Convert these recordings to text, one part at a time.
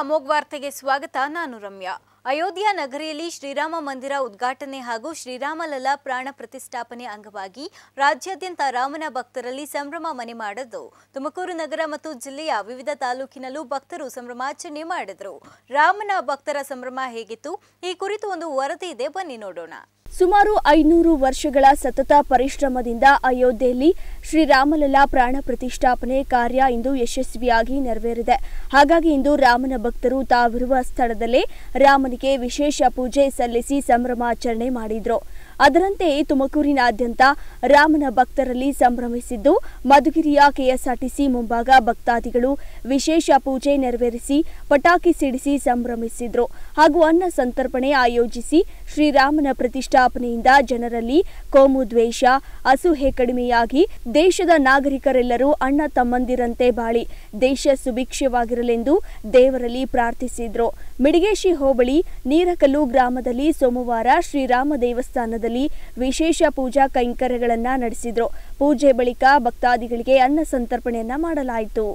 ಅಮೋಘ್ ವಾರ್ತೆಗೆ ಸ್ವಾಗತ ನಾನು ರಮ್ಯಾ ಅಯೋಧ್ಯ ನಗರಿಯಲ್ಲಿ ಶ್ರೀರಾಮ ಮಂದಿರ ಉದ್ಘಾಟನೆ ಹಾಗೂ ಶ್ರೀರಾಮಲಲ್ಲ ಪ್ರಾಣ ಪ್ರತಿಷ್ಠಾಪನೆ ಅಂಗವಾಗಿ ರಾಜ್ಯಾದ್ಯಂತ ರಾಮನ ಭಕ್ತರಲ್ಲಿ ಸಂಭ್ರಮ ಮನೆ ಮಾಡಿದ್ದು ತುಮಕೂರು ನಗರ ಮತ್ತು ಜಿಲ್ಲೆಯ ವಿವಿಧ ತಾಲೂಕಿನಲ್ಲೂ ಭಕ್ತರು ಸಂಭ್ರಮಾಚರಣೆ ಮಾಡಿದರು ರಾಮನ ಭಕ್ತರ ಸಂಭ್ರಮ ಹೇಗಿತ್ತು ಈ ಕುರಿತು ಒಂದು ವರದಿ ಇದೆ ಬನ್ನಿ ನೋಡೋಣ ಸುಮಾರು ಐನೂರು ವರ್ಷಗಳ ಸತತ ಪರಿಶ್ರಮದಿಂದ ಅಯೋಧ್ಯೆಯಲ್ಲಿ ಶ್ರೀರಾಮಲಲ್ಲ ಪ್ರಾಣ ಪ್ರತಿಷ್ಠಾಪನೆ ಕಾರ್ಯ ಇಂದು ಯಶಸ್ವಿಯಾಗಿ ನೆರವೇರಿದೆ ಹಾಗಾಗಿ ಇಂದು ರಾಮನ ಭಕ್ತರು ತಾವಿರುವ ಸ್ಥಳದಲ್ಲೇ ರಾಮನಿಗೆ ವಿಶೇಷ ಪೂಜೆ ಸಲ್ಲಿಸಿ ಸಂಭ್ರಮಾಚರಣೆ ಮಾಡಿದ್ರು ಅದರಂತೆ ತುಮಕೂರಿನಾದ್ಯಂತ ರಾಮನ ಭಕ್ತರಲ್ಲಿ ಸಂಭ್ರಮಿಸಿದ್ದು ಮಧುಗಿರಿಯ ಕೆಎಸ್ಆರ್ಟಿಸಿ ಮುಂಭಾಗ ಭಕ್ತಾದಿಗಳು ವಿಶೇಷ ಪೂಜೆ ನೆರವೇರಿಸಿ ಪಟಾಕಿ ಸಿಡಿಸಿ ಸಂಭ್ರಮಿಸಿದ್ರು ಹಾಗೂ ಅನ್ನ ಸಂತರ್ಪಣೆ ಆಯೋಜಿಸಿ ಶ್ರೀರಾಮನ ಪ್ರತಿಷ್ಠಾಪನೆಯಿಂದ ಜನರಲ್ಲಿ ಕೋಮು ದ್ವೇಷ ಅಸೂಹೆ ಕಡಿಮೆಯಾಗಿ ದೇಶದ ನಾಗರಿಕರೆಲ್ಲರೂ ಅಣ್ಣ ತಮ್ಮಂದಿರಂತೆ ಬಾಳಿ ದೇಶ ಸುಭಿಕ್ಷವಾಗಿರಲೆಂದು ದೇವರಲ್ಲಿ ಪ್ರಾರ್ಥಿಸಿದ್ರು ಮಿಡಿಗೇಶಿ ಹೋಬಳಿ ನೀರಕಲ್ಲು ಗ್ರಾಮದಲ್ಲಿ ಸೋಮವಾರ ಶ್ರೀರಾಮ ದೇವಸ್ಥಾನದಲ್ಲಿ ವಿಶೇಷ ಪೂಜಾ ಕೈಂಕರ್ಯಗಳನ್ನ ನಡೆಸಿದ್ರು ಪೂಜೆ ಬಳಿಕ ಭಕ್ತಾದಿಗಳಿಗೆ ಅನ್ನ ಸಂತರ್ಪಣೆಯನ್ನ ಮಾಡಲಾಯಿತು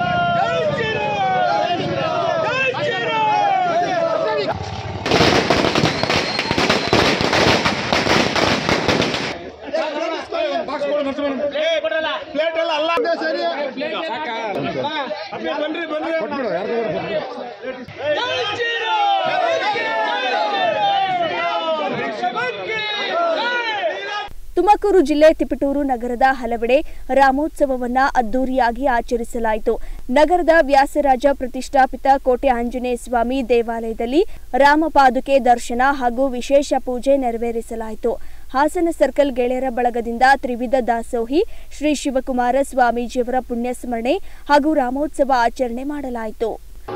ಪ್ಲೇಟ್ ಎಲ್ಲ ಅಲ್ಲ ಸರಿ ಬನ್ರಿ ಬನ್ರಿ ತುಮಕೂರು ಜಿಲ್ಲೆ ತಿಪಟೂರು ನಗರದ ಹಲವೆಡೆ ರಾಮೋತ್ಸವವನ್ನ ಅದ್ದೂರಿಯಾಗಿ ಆಚರಿಸಲಾಯಿತು ನಗರದ ವ್ಯಾಸರಾಜ ಪ್ರತಿಷ್ಠಾಪಿತ ಕೋಟೆ ಆಂಜನೇಯ ಸ್ವಾಮಿ ದೇವಾಲಯದಲ್ಲಿ ರಾಮಪಾದುಕೆ ದರ್ಶನ ಹಾಗೂ ವಿಶೇಷ ಪೂಜೆ ನೆರವೇರಿಸಲಾಯಿತು ಹಾಸನ ಸರ್ಕಲ್ ಗೆಳೆಯರ ಬಳಗದಿಂದ ತ್ರಿವಿಧ ದಾಸೋಹಿ ಶ್ರೀ ಶಿವಕುಮಾರ ಸ್ವಾಮೀಜಿಯವರ ಪುಣ್ಯಸ್ಮರಣೆ ಹಾಗೂ ರಾಮೋತ್ಸವ ಆಚರಣೆ ಮಾಡಲಾಯಿತು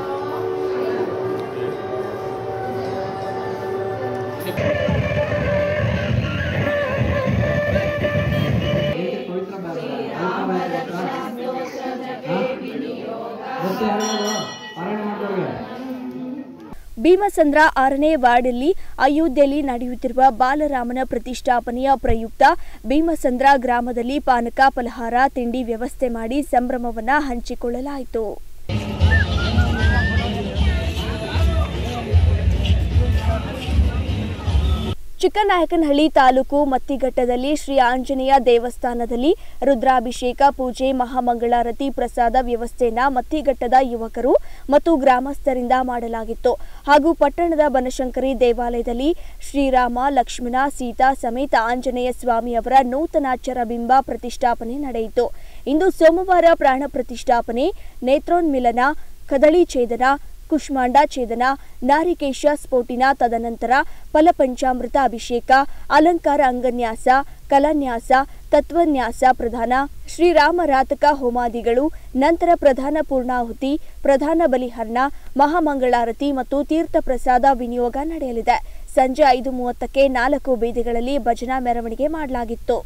ಭೀಮಸಂದ್ರ ಆರನೇ ವಾರ್ಡ್ನಲ್ಲಿ ಅಯೋಧ್ಯೆಯಲ್ಲಿ ನಡೆಯುತ್ತಿರುವ ಬಾಲರಾಮನ ಪ್ರತಿಷ್ಠಾಪನೆಯ ಪ್ರಯುಕ್ತ ಭೀಮಸಂದ್ರ ಗ್ರಾಮದಲ್ಲಿ ಪಾನಕ ಫಲಹಾರ ತಿಂಡಿ ವ್ಯವಸ್ಥೆ ಮಾಡಿ ಸಂಭ್ರಮವನ್ನ ಹಂಚಿಕೊಳ್ಳಲಾಯಿತು ಚಿಕ್ಕನಾಯಕನಹಳ್ಳಿ ತಾಲೂಕು ಮತ್ತಿಘಟ್ಟದಲ್ಲಿ ಶ್ರೀ ಆಂಜನೇಯ ದೇವಸ್ಥಾನದಲ್ಲಿ ರುದ್ರಾಭಿಷೇಕ ಪೂಜೆ ಮಹಾಮಂಗಳಾರತಿ ಪ್ರಸಾದ ವ್ಯವಸ್ಥೆಯನ್ನ ಮತ್ತಿಘಟ್ಟದ ಯುವಕರು ಮತ್ತು ಗ್ರಾಮಸ್ಥರಿಂದ ಮಾಡಲಾಗಿತ್ತು ಹಾಗೂ ಪಟ್ಟಣದ ಬನಶಂಕರಿ ದೇವಾಲಯದಲ್ಲಿ ಶ್ರೀರಾಮ ಲಕ್ಷ್ಮಣ ಸೀತಾ ಸಮೇತ ಆಂಜನೇಯ ಸ್ವಾಮಿಯವರ ನೂತನ ಚರಬಿಂಬ ಪ್ರತಿಷ್ಠಾಪನೆ ನಡೆಯಿತು ಇಂದು ಸೋಮವಾರ ಪ್ರಾಣ ಪ್ರತಿಷ್ಠಾಪನೆ ನೇತ್ರೋನ್ಮಿಲನ ಕದಳಿ ಛೇದನ ಕುಷ್ಮಾಂಡ ಛೇದನ ನಾರಿಕೇಶ ಸ್ಫೋಟಿನ ತದನಂತರ ಫಲಪಂಚಾಮೃತ ಅಭಿಷೇಕ ಅಲಂಕಾರ ಅಂಗನ್ಯಾಸ ಕಲಾನ್ಯಾಸ ತತ್ವನ್ಯಾಸ ಪ್ರಧಾನ ಶ್ರೀರಾಮ ರಾತಕ ಹೋಮಾದಿಗಳು ನಂತರ ಪ್ರಧಾನ ಪೂರ್ಣಾಹುತಿ ಪ್ರಧಾನ ಬಲಿಹರಣ ಮಹಾಮಂಗಳಾರತಿ ಮತ್ತು ತೀರ್ಥ ಪ್ರಸಾದ ವಿನಿಯೋಗ ನಡೆಯಲಿದೆ ಸಂಜೆ ಐದು ಮೂವತ್ತಕ್ಕೆ ನಾಲ್ಕು ಬೀದಿಗಳಲ್ಲಿ ಭಜನಾ ಮೆರವಣಿಗೆ ಮಾಡಲಾಗಿತ್ತು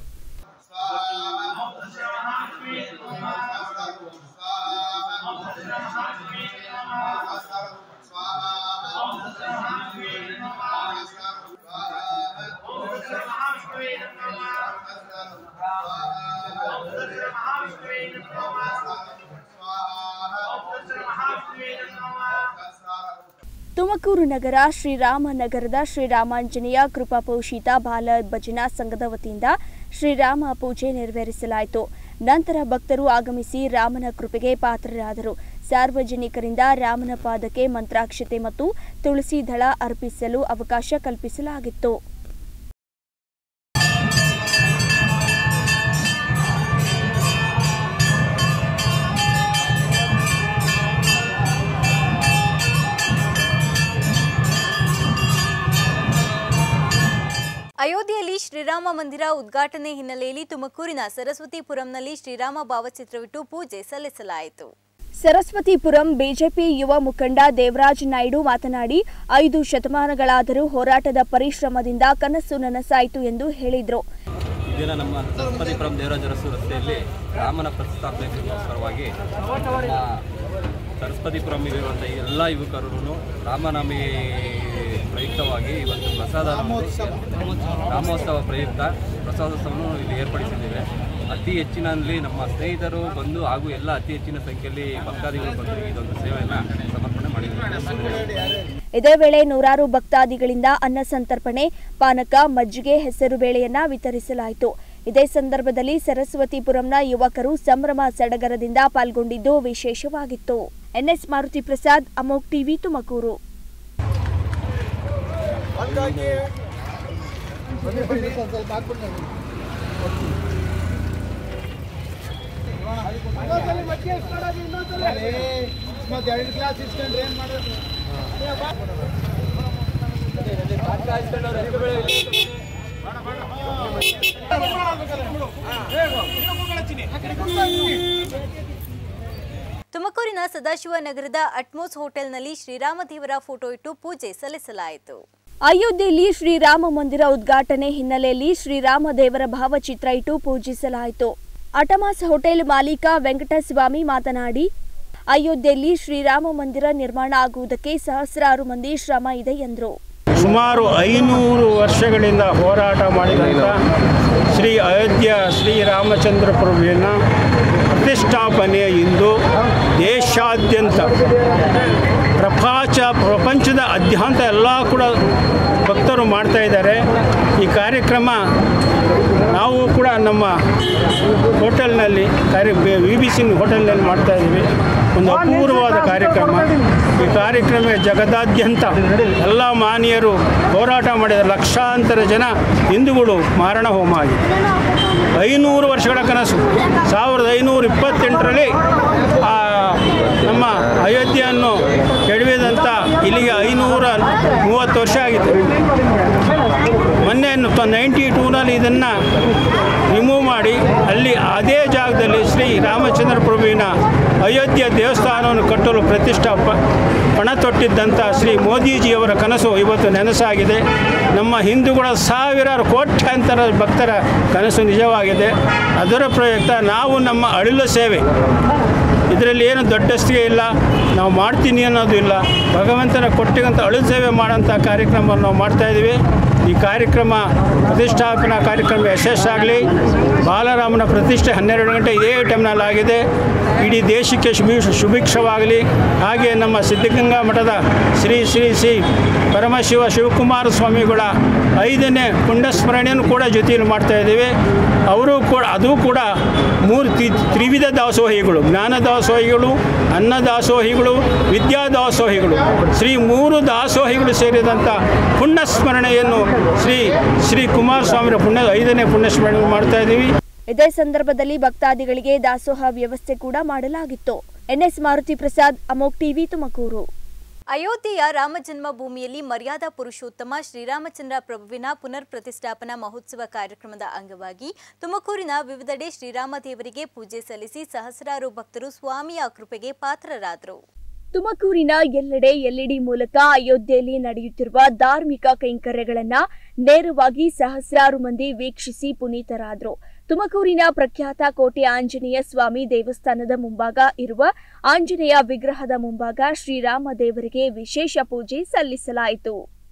ತುಮಕೂರು ನಗರ ಶ್ರೀರಾಮ ನಗರದ ಶ್ರೀರಾಮಾಂಜನೇಯ ಕೃಪಾಪೋಷಿತ ಬಾಲ ಭಜನಾ ಸಂಘದ ವತಿಯಿಂದ ಶ್ರೀರಾಮ ಪೂಜೆ ನೆರವೇರಿಸಲಾಯಿತು ನಂತರ ಭಕ್ತರು ಆಗಮಿಸಿ ರಾಮನ ಕೃಪೆಗೆ ಪಾತ್ರರಾದರು ಸಾರ್ವಜನಿಕರಿಂದ ರಾಮನ ಪಾದಕ್ಕೆ ಮಂತ್ರಾಕ್ಷತೆ ಮತ್ತು ತುಳಸಿ ದಳ ಅರ್ಪಿಸಲು ಅವಕಾಶ ಕಲ್ಪಿಸಲಾಗಿತ್ತು ಅಯೋಧ್ಯೆಯಲ್ಲಿ ಶ್ರೀರಾಮ ಮಂದಿರ ಉದ್ಘಾಟನೆ ಹಿನ್ನೆಲೆಯಲ್ಲಿ ತುಮಕೂರಿನ ಸರಸ್ವತಿಪುರಂನಲ್ಲಿ ಶ್ರೀರಾಮ ಭಾವಚಿತ್ರವಿಟ್ಟು ಪೂಜೆ ಸಲ್ಲಿಸಲಾಯಿತು ಸರಸ್ವತಿಪುರಂ ಬಿಜೆಪಿ ಯುವ ಮುಖಂಡ ದೇವರಾಜ್ ನಾಯ್ಡು ಮಾತನಾಡಿ ಐದು ಶತಮಾನಗಳಾದರೂ ಹೋರಾಟದ ಪರಿಶ್ರಮದಿಂದ ಕನಸು ನನಸಾಯಿತು ಎಂದು ಹೇಳಿದರು ದಿನ ನಮ್ಮ ಸರಸ್ವತಿಪುರಂ ದೇವರಾಜ ಅರಸು ರಸ್ತೆಯಲ್ಲಿ ರಾಮನ ಪ್ರತಿಷ್ಠಾಪನೆಗೋಸ್ಕರವಾಗಿ ನಮ್ಮ ಸರಸ್ವತಿಪುರಂ ಎಲ್ಲ ಯುವಕರು ರಾಮನವಮಿ ಪ್ರಯುಕ್ತವಾಗಿ ಇವತ್ತು ಪ್ರಸಾದ ರಾಮೋತ್ಸವ ಪ್ರಯುಕ್ತ ಪ್ರಸಾದೋತ್ಸವವನ್ನು ಇಲ್ಲಿ ಏರ್ಪಡಿಸಿದ್ದೇವೆ ಅತಿ ಹೆಚ್ಚಿನಲ್ಲಿ ನಮ್ಮ ಸ್ನೇಹಿತರು ಬಂದು ಹಾಗೂ ಎಲ್ಲ ಅತಿ ಹೆಚ್ಚಿನ ಸಂಖ್ಯೆಯಲ್ಲಿ ಭಕ್ತಾದಿಗಳು ಬಂದು ಇದೊಂದು ಸೇವೆಯನ್ನು ಸಮರ್ಪಣೆ ಮಾಡಿದ್ದೀವಿ ಇದೇ ವೇಳೆ ನೂರಾರು ಭಕ್ತಾದಿಗಳಿಂದ ಅನ್ನ ಸಂತರ್ಪಣೆ ಪಾನಕ ಮಜ್ಜಿಗೆ ಹೆಸರುಬೇಳೆಯನ್ನ ವಿತರಿಸಲಾಯಿತು ಇದೇ ಸಂದರ್ಭದಲ್ಲಿ ಸರಸ್ವತಿಪುರಂನ ಯುವಕರು ಸಂಭ್ರಮ ಸಡಗರದಿಂದ ಪಾಲ್ಗೊಂಡಿದ್ದು ವಿಶೇಷವಾಗಿತ್ತು ಎನ್ಎಸ್ ಮಾರುತಿ ಪ್ರಸಾದ್ ಅಮೋಕ್ ಟಿವಿ ತುಮಕೂರು ಮತ್ತೆ ಎರಡು ಕ್ಲಾಸ್ ಇಸ್ಕೊಂಡ್ರೆ ಏನ್ ಮಾಡ್ಬೇಕು ತುಮಕೂರಿನ ಸದಾಶಿವ ನಗರದ ಅಟ್ಮೋಸ್ ಹೋಟೆಲ್ನಲ್ಲಿ ಶ್ರೀರಾಮ ದೇವರ ಫೋಟೋ ಇಟ್ಟು ಪೂಜೆ ಸಲ್ಲಿಸಲಾಯಿತು ಅಯೋಧ್ಯೆಯಲ್ಲಿ ಶ್ರೀರಾಮ ಮಂದಿರ ಉದ್ಘಾಟನೆ ಹಿನ್ನೆಲೆಯಲ್ಲಿ ಶ್ರೀರಾಮ ದೇವರ ಭಾವಚಿತ್ರ ಇಟ್ಟು ಪೂಜಿಸಲಾಯಿತು ಅಟಮಾಸ್ ಹೋಟೆಲ್ ಮಾಲೀಕ ವೆಂಕಟಸ್ವಾಮಿ ಮಾತನಾಡಿ ಅಯೋಧ್ಯೆಯಲ್ಲಿ ಶ್ರೀರಾಮ ಮಂದಿರ ನಿರ್ಮಾಣ ಆಗುವುದಕ್ಕೆ ಸಹಸ್ರಾರು ಮಂದಿ ಶ್ರಮ ಇದೆ ಎಂದರು ಸುಮಾರು ಐನೂರು ವರ್ಷಗಳಿಂದ ಹೋರಾಟ ಮಾಡಿದಂಥ ಶ್ರೀ ಅಯೋಧ್ಯ ಶ್ರೀರಾಮಚಂದ್ರ ಪ್ರಭುವಿನ ಪ್ರತಿಷ್ಠಾಪನೆಯ ಇಂದು ದೇಶಾದ್ಯಂತ ಪ್ರಪಂಚ ಪ್ರಪಂಚದ ಅದ್ಯಾಂತ ಎಲ್ಲ ಕೂಡ ಭಕ್ತರು ಮಾಡ್ತಾ ಇದ್ದಾರೆ ಈ ಕಾರ್ಯಕ್ರಮ ನಾವು ಕೂಡ ನಮ್ಮ ಹೋಟೆಲ್ನಲ್ಲಿ ಕಾರ್ಯ ವಿ ಬಿ ಸಿಂಗ್ ಹೋಟೆಲ್ನಲ್ಲಿ ಮಾಡ್ತಾ ಇದ್ದೀವಿ ಒಂದು ಅಪೂರ್ವವಾದ ಕಾರ್ಯಕ್ರಮ ಈ ಕಾರ್ಯಕ್ರಮ ಜಗದಾದ್ಯಂತ ಎಲ್ಲ ಮಾನ್ಯರು ಹೋರಾಟ ಮಾಡಿದ ಲಕ್ಷಾಂತರ ಜನ ಹಿಂದೂಗಳು ಮಾರಣ ಹೋಮ ಆಗಿದೆ ಐನೂರು ವರ್ಷಗಳ ಕನಸು ಸಾವಿರದ ಐನೂರ ಇಪ್ಪತ್ತೆಂಟರಲ್ಲಿ ಆ ನಮ್ಮ ಅಯೋಧ್ಯೆಯನ್ನು ಕೆಡವಿದಂಥ ಇಲ್ಲಿಗೆ ಐನೂರ ಮೂವತ್ತು ವರ್ಷ ಆಗಿದೆ ಮೊನ್ನೆ ನೈಂಟಿ ಟೂನಲ್ಲಿ ಇದನ್ನು ರಿಮೂವ್ ಮಾಡಿ ಅಲ್ಲಿ ಅದೇ ಜಾಗದಲ್ಲಿ ಶ್ರೀ ರಾಮಚಂದ್ರ ಪ್ರಭುವಿನ ಅಯೋಧ್ಯೆ ದೇವಸ್ಥಾನವನ್ನು ಕಟ್ಟಲು ಪ್ರತಿಷ್ಠಾಪ ಪಣ ತೊಟ್ಟಿದ್ದಂಥ ಶ್ರೀ ಮೋದಿಜಿಯವರ ಕನಸು ಇವತ್ತು ನೆನಸಾಗಿದೆ ನಮ್ಮ ಹಿಂದೂಗಳ ಸಾವಿರಾರು ಕೋಟ್ಯಾಂತರ ಭಕ್ತರ ಕನಸು ನಿಜವಾಗಿದೆ ಅದರ ಪ್ರಯುಕ್ತ ನಾವು ನಮ್ಮ ಅಳಿಲು ಸೇವೆ ಇದರಲ್ಲಿ ಏನು ದೊಡ್ಡಸ್ತಿಗೆ ಇಲ್ಲ ನಾವು ಮಾಡ್ತೀನಿ ಅನ್ನೋದು ಇಲ್ಲ ಭಗವಂತನ ಕೊಟ್ಟಿಗಂತ ಅಳು ಸೇವೆ ಮಾಡೋಂಥ ಕಾರ್ಯಕ್ರಮವನ್ನು ನಾವು ಮಾಡ್ತಾಯಿದ್ದೀವಿ ಈ ಕಾರ್ಯಕ್ರಮ ಪ್ರತಿಷ್ಠಾಪನಾ ಕಾರ್ಯಕ್ರಮ ಯಶಸ್ಸಾಗಲಿ ಬಾಲರಾಮನ ಪ್ರತಿಷ್ಠೆ ಹನ್ನೆರಡು ಗಂಟೆ ಇದೇ ಟೈಮ್ನಲ್ಲಿ ಆಗಿದೆ ಇಡೀ ದೇಶಕ್ಕೆ ಶುಭಿ ಸುಭಿಕ್ಷವಾಗಲಿ ಹಾಗೆ ನಮ್ಮ ಸಿದ್ಧಗಂಗಾ ಮಠದ ಶ್ರೀ ಶ್ರೀ ಶ್ರೀ ಪರಮಶಿವ ಶಿವಕುಮಾರ ಸ್ವಾಮಿಗಳ ಐದನೇ ಪುಣ್ಯಸ್ಮರಣೆಯನ್ನು ಕೂಡ ಜೊತೆಯಲ್ಲಿ ಮಾಡ್ತಾ ಇದ್ದೀವಿ ಅವರು ಕೂಡ ಅದು ಕೂಡ ಮೂರು ತಿ ತ್ರಿವಿಧ ದಾಸೋಹಿಗಳು ಜ್ಞಾನ ದಾಸೋಹಿಗಳು ಅನ್ನ ದಾಸೋಹಿಗಳು ವಿದ್ಯಾ ದಾಸೋಹಿಗಳು ಶ್ರೀ ಮೂರು ದಾಸೋಹಿಗಳು ಸೇರಿದಂಥ ಪುಣ್ಯಸ್ಮರಣೆಯನ್ನು ಶ್ರೀ ಶ್ರೀ ಕುಮಾರಸ್ವಾಮಿಯ ಪುಣ್ಯ ಐದನೇ ಪುಣ್ಯಸ್ಮರಣೆ ಮಾಡ್ತಾ ಇದ್ದೀವಿ ಇದೇ ಸಂದರ್ಭದಲ್ಲಿ ಭಕ್ತಾದಿಗಳಿಗೆ ದಾಸೋಹ ವ್ಯವಸ್ಥೆ ಕೂಡ ಮಾಡಲಾಗಿತ್ತು ಎನ್ಎಸ್ ಮಾರುತಿ ಪ್ರಸಾದ್ ಅಮೋಕ್ ಟಿವಿ ತುಮಕೂರು ಅಯೋಧ್ಯೆಯ ರಾಮ ಜನ್ಮಭೂಮಿಯಲ್ಲಿ ಮರ್ಯಾದಾ ಪುರುಷೋತ್ತಮ ಶ್ರೀರಾಮಚಂದ್ರ ಪ್ರಭುವಿನ ಪುನರ್ ಪ್ರತಿಷ್ಠಾಪನಾ ಮಹೋತ್ಸವ ಕಾರ್ಯಕ್ರಮದ ಅಂಗವಾಗಿ ತುಮಕೂರಿನ ವಿವಿಧೆಡೆ ಶ್ರೀರಾಮ ದೇವರಿಗೆ ಪೂಜೆ ಸಲ್ಲಿಸಿ ಸಹಸ್ರಾರು ಭಕ್ತರು ಸ್ವಾಮಿಯ ಕೃಪೆಗೆ ಪಾತ್ರರಾದರು ತುಮಕೂರಿನ ಎಲ್ಲೆಡೆ ಎಲ್ಇಡಿ ಮೂಲಕ ಅಯೋಧ್ಯೆಯಲ್ಲಿ ನಡೆಯುತ್ತಿರುವ ಧಾರ್ಮಿಕ ಕೈಂಕರ್ಯಗಳನ್ನ ನೇರವಾಗಿ ಸಹಸ್ರಾರು ಮಂದಿ ವೀಕ್ಷಿಸಿ ಪುನೀತರಾದರು ತುಮಕೂರಿನ ಪ್ರಖ್ಯಾತ ಕೋಟೆ ಆಂಜನೇಯ ಸ್ವಾಮಿ ದೇವಸ್ಥಾನದ ಮುಂಭಾಗ ಇರುವ ಆಂಜನೇಯ ವಿಗ್ರಹದ ಮುಂಭಾಗ ಶ್ರೀರಾಮ ದೇವರಿಗೆ ವಿಶೇಷ ಪೂಜೆ ಸಲ್ಲಿಸಲಾಯಿತು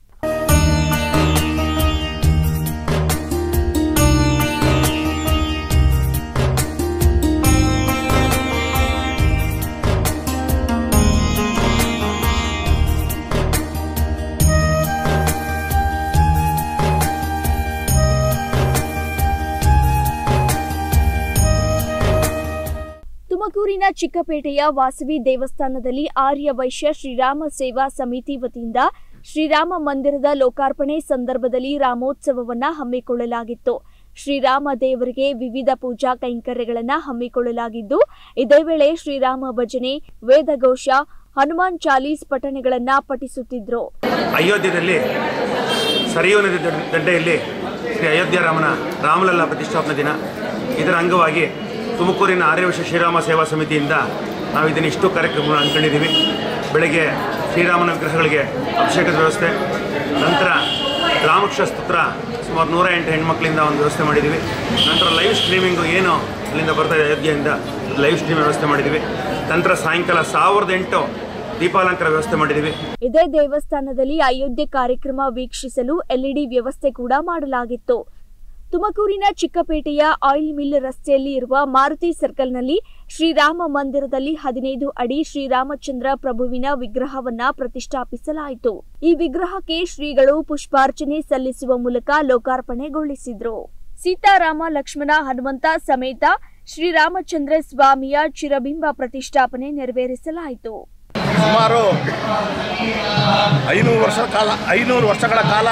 ತುಮಕೂರಿನ ಚಿಕ್ಕಪೇಟೆಯ ವಾಸವಿ ದೇವಸ್ಥಾನದಲ್ಲಿ ಆರ್ಯ ವೈಶ್ಯ ಶ್ರೀರಾಮ ಸೇವಾ ಸಮಿತಿ ವತಿಯಿಂದ ಶ್ರೀರಾಮ ಮಂದಿರದ ಲೋಕಾರ್ಪಣೆ ಸಂದರ್ಭದಲ್ಲಿ ರಾಮೋತ್ಸವವನ್ನ ಹಮ್ಮಿಕೊಳ್ಳಲಾಗಿತ್ತು ಶ್ರೀರಾಮ ದೇವರಿಗೆ ವಿವಿಧ ಪೂಜಾ ಕೈಂಕರ್ಯಗಳನ್ನ ಹಮ್ಮಿಕೊಳ್ಳಲಾಗಿದ್ದು ಇದೇ ವೇಳೆ ಶ್ರೀರಾಮ ಭಜನೆ ವೇದಘೋಷ ಹನುಮಾನ್ ಚಾಲೀಸ್ ಪಠಣೆಗಳನ್ನ ಪಠಿಸುತ್ತಿದ್ರು ಅಯೋಧ್ಯೆಯಲ್ಲಿ ಸರಿಯೂ ನದಿ ದಂಡ- ದಂಡೆಯಲ್ಲಿ ಶ್ರೀ ಅಯೋಧ್ಯ ರಾಮನ ರಾಮಲಲ್ಲ ಪ್ರತಿಷ್ಠಾಪನಾ ದಿನ ಇದರ ಅಂಗವಾಗಿ ತುಮಕೂರಿನ ಆರ್ಯವಶ ಶ್ರೀರಾಮ ಸೇವಾ ಸಮಿತಿಯಿಂದ ನಾವು ಇದನ್ನು ಇಷ್ಟು ಕಾರ್ಯಕ್ರಮಗಳನ್ನು ಅಂದ್ಕೊಂಡಿದ್ದೀವಿ ಬೆಳಗ್ಗೆ ಶ್ರೀರಾಮನ ವಿಗ್ರಹಗಳಿಗೆ ಅಭಿಷೇಕದ ವ್ಯವಸ್ಥೆ ನಂತರ ರಾಮಕೃಷ್ಣ ಸ್ತೋತ್ರ ಸುಮಾರು ನೂರ ಎಂಟು ಹೆಣ್ಮಕ್ಳಿಂದ ಒಂದು ವ್ಯವಸ್ಥೆ ಮಾಡಿದ್ದೀವಿ ನಂತರ ಲೈವ್ ಸ್ಟ್ರೀಮಿಂಗು ಏನು ಅಲ್ಲಿಂದ ಬರ್ತಾ ಇದೆ ಅಯೋಧ್ಯೆಯಿಂದ ಲೈವ್ ಸ್ಟ್ರೀಮ್ ವ್ಯವಸ್ಥೆ ಮಾಡಿದ್ದೀವಿ ನಂತರ ಸಾಯಂಕಾಲ ಸಾವಿರದ ಎಂಟು ದೀಪಾಲಂಕಾರ ವ್ಯವಸ್ಥೆ ಮಾಡಿದ್ದೀವಿ ಇದೇ ದೇವಸ್ಥಾನದಲ್ಲಿ ಅಯೋಧ್ಯೆ ಕಾರ್ಯಕ್ರಮ ವೀಕ್ಷಿಸಲು ಎಲ್ಇಡಿ ವ್ಯವಸ್ಥೆ ಕೂಡ ಮಾಡಲಾಗಿತ್ತು ತುಮಕೂರಿನ ಚಿಕ್ಕಪೇಟೆಯ ಆಯಿಲ್ ಮಿಲ್ ರಸ್ತೆಯಲ್ಲಿ ಇರುವ ಮಾರುತಿ ಸರ್ಕಲ್ನಲ್ಲಿ ಶ್ರೀರಾಮ ಮಂದಿರದಲ್ಲಿ ಹದಿನೈದು ಅಡಿ ಶ್ರೀರಾಮಚಂದ್ರ ಪ್ರಭುವಿನ ವಿಗ್ರಹವನ್ನ ಪ್ರತಿಷ್ಠಾಪಿಸಲಾಯಿತು ಈ ವಿಗ್ರಹಕ್ಕೆ ಶ್ರೀಗಳು ಪುಷ್ಪಾರ್ಚನೆ ಸಲ್ಲಿಸುವ ಮೂಲಕ ಲೋಕಾರ್ಪಣೆಗೊಳಿಸಿದ್ರು ಸೀತಾರಾಮ ಲಕ್ಷ್ಮಣ ಹನುಮಂತ ಸಮೇತ ಶ್ರೀರಾಮಚಂದ್ರ ಸ್ವಾಮಿಯ ಚಿರಬಿಂಬ ಪ್ರತಿಷ್ಠಾಪನೆ ನೆರವೇರಿಸಲಾಯಿತು ಸುಮಾರು ಐನೂರು ವರ್ಷ ಕಾಲ ಐನೂರು ವರ್ಷಗಳ ಕಾಲ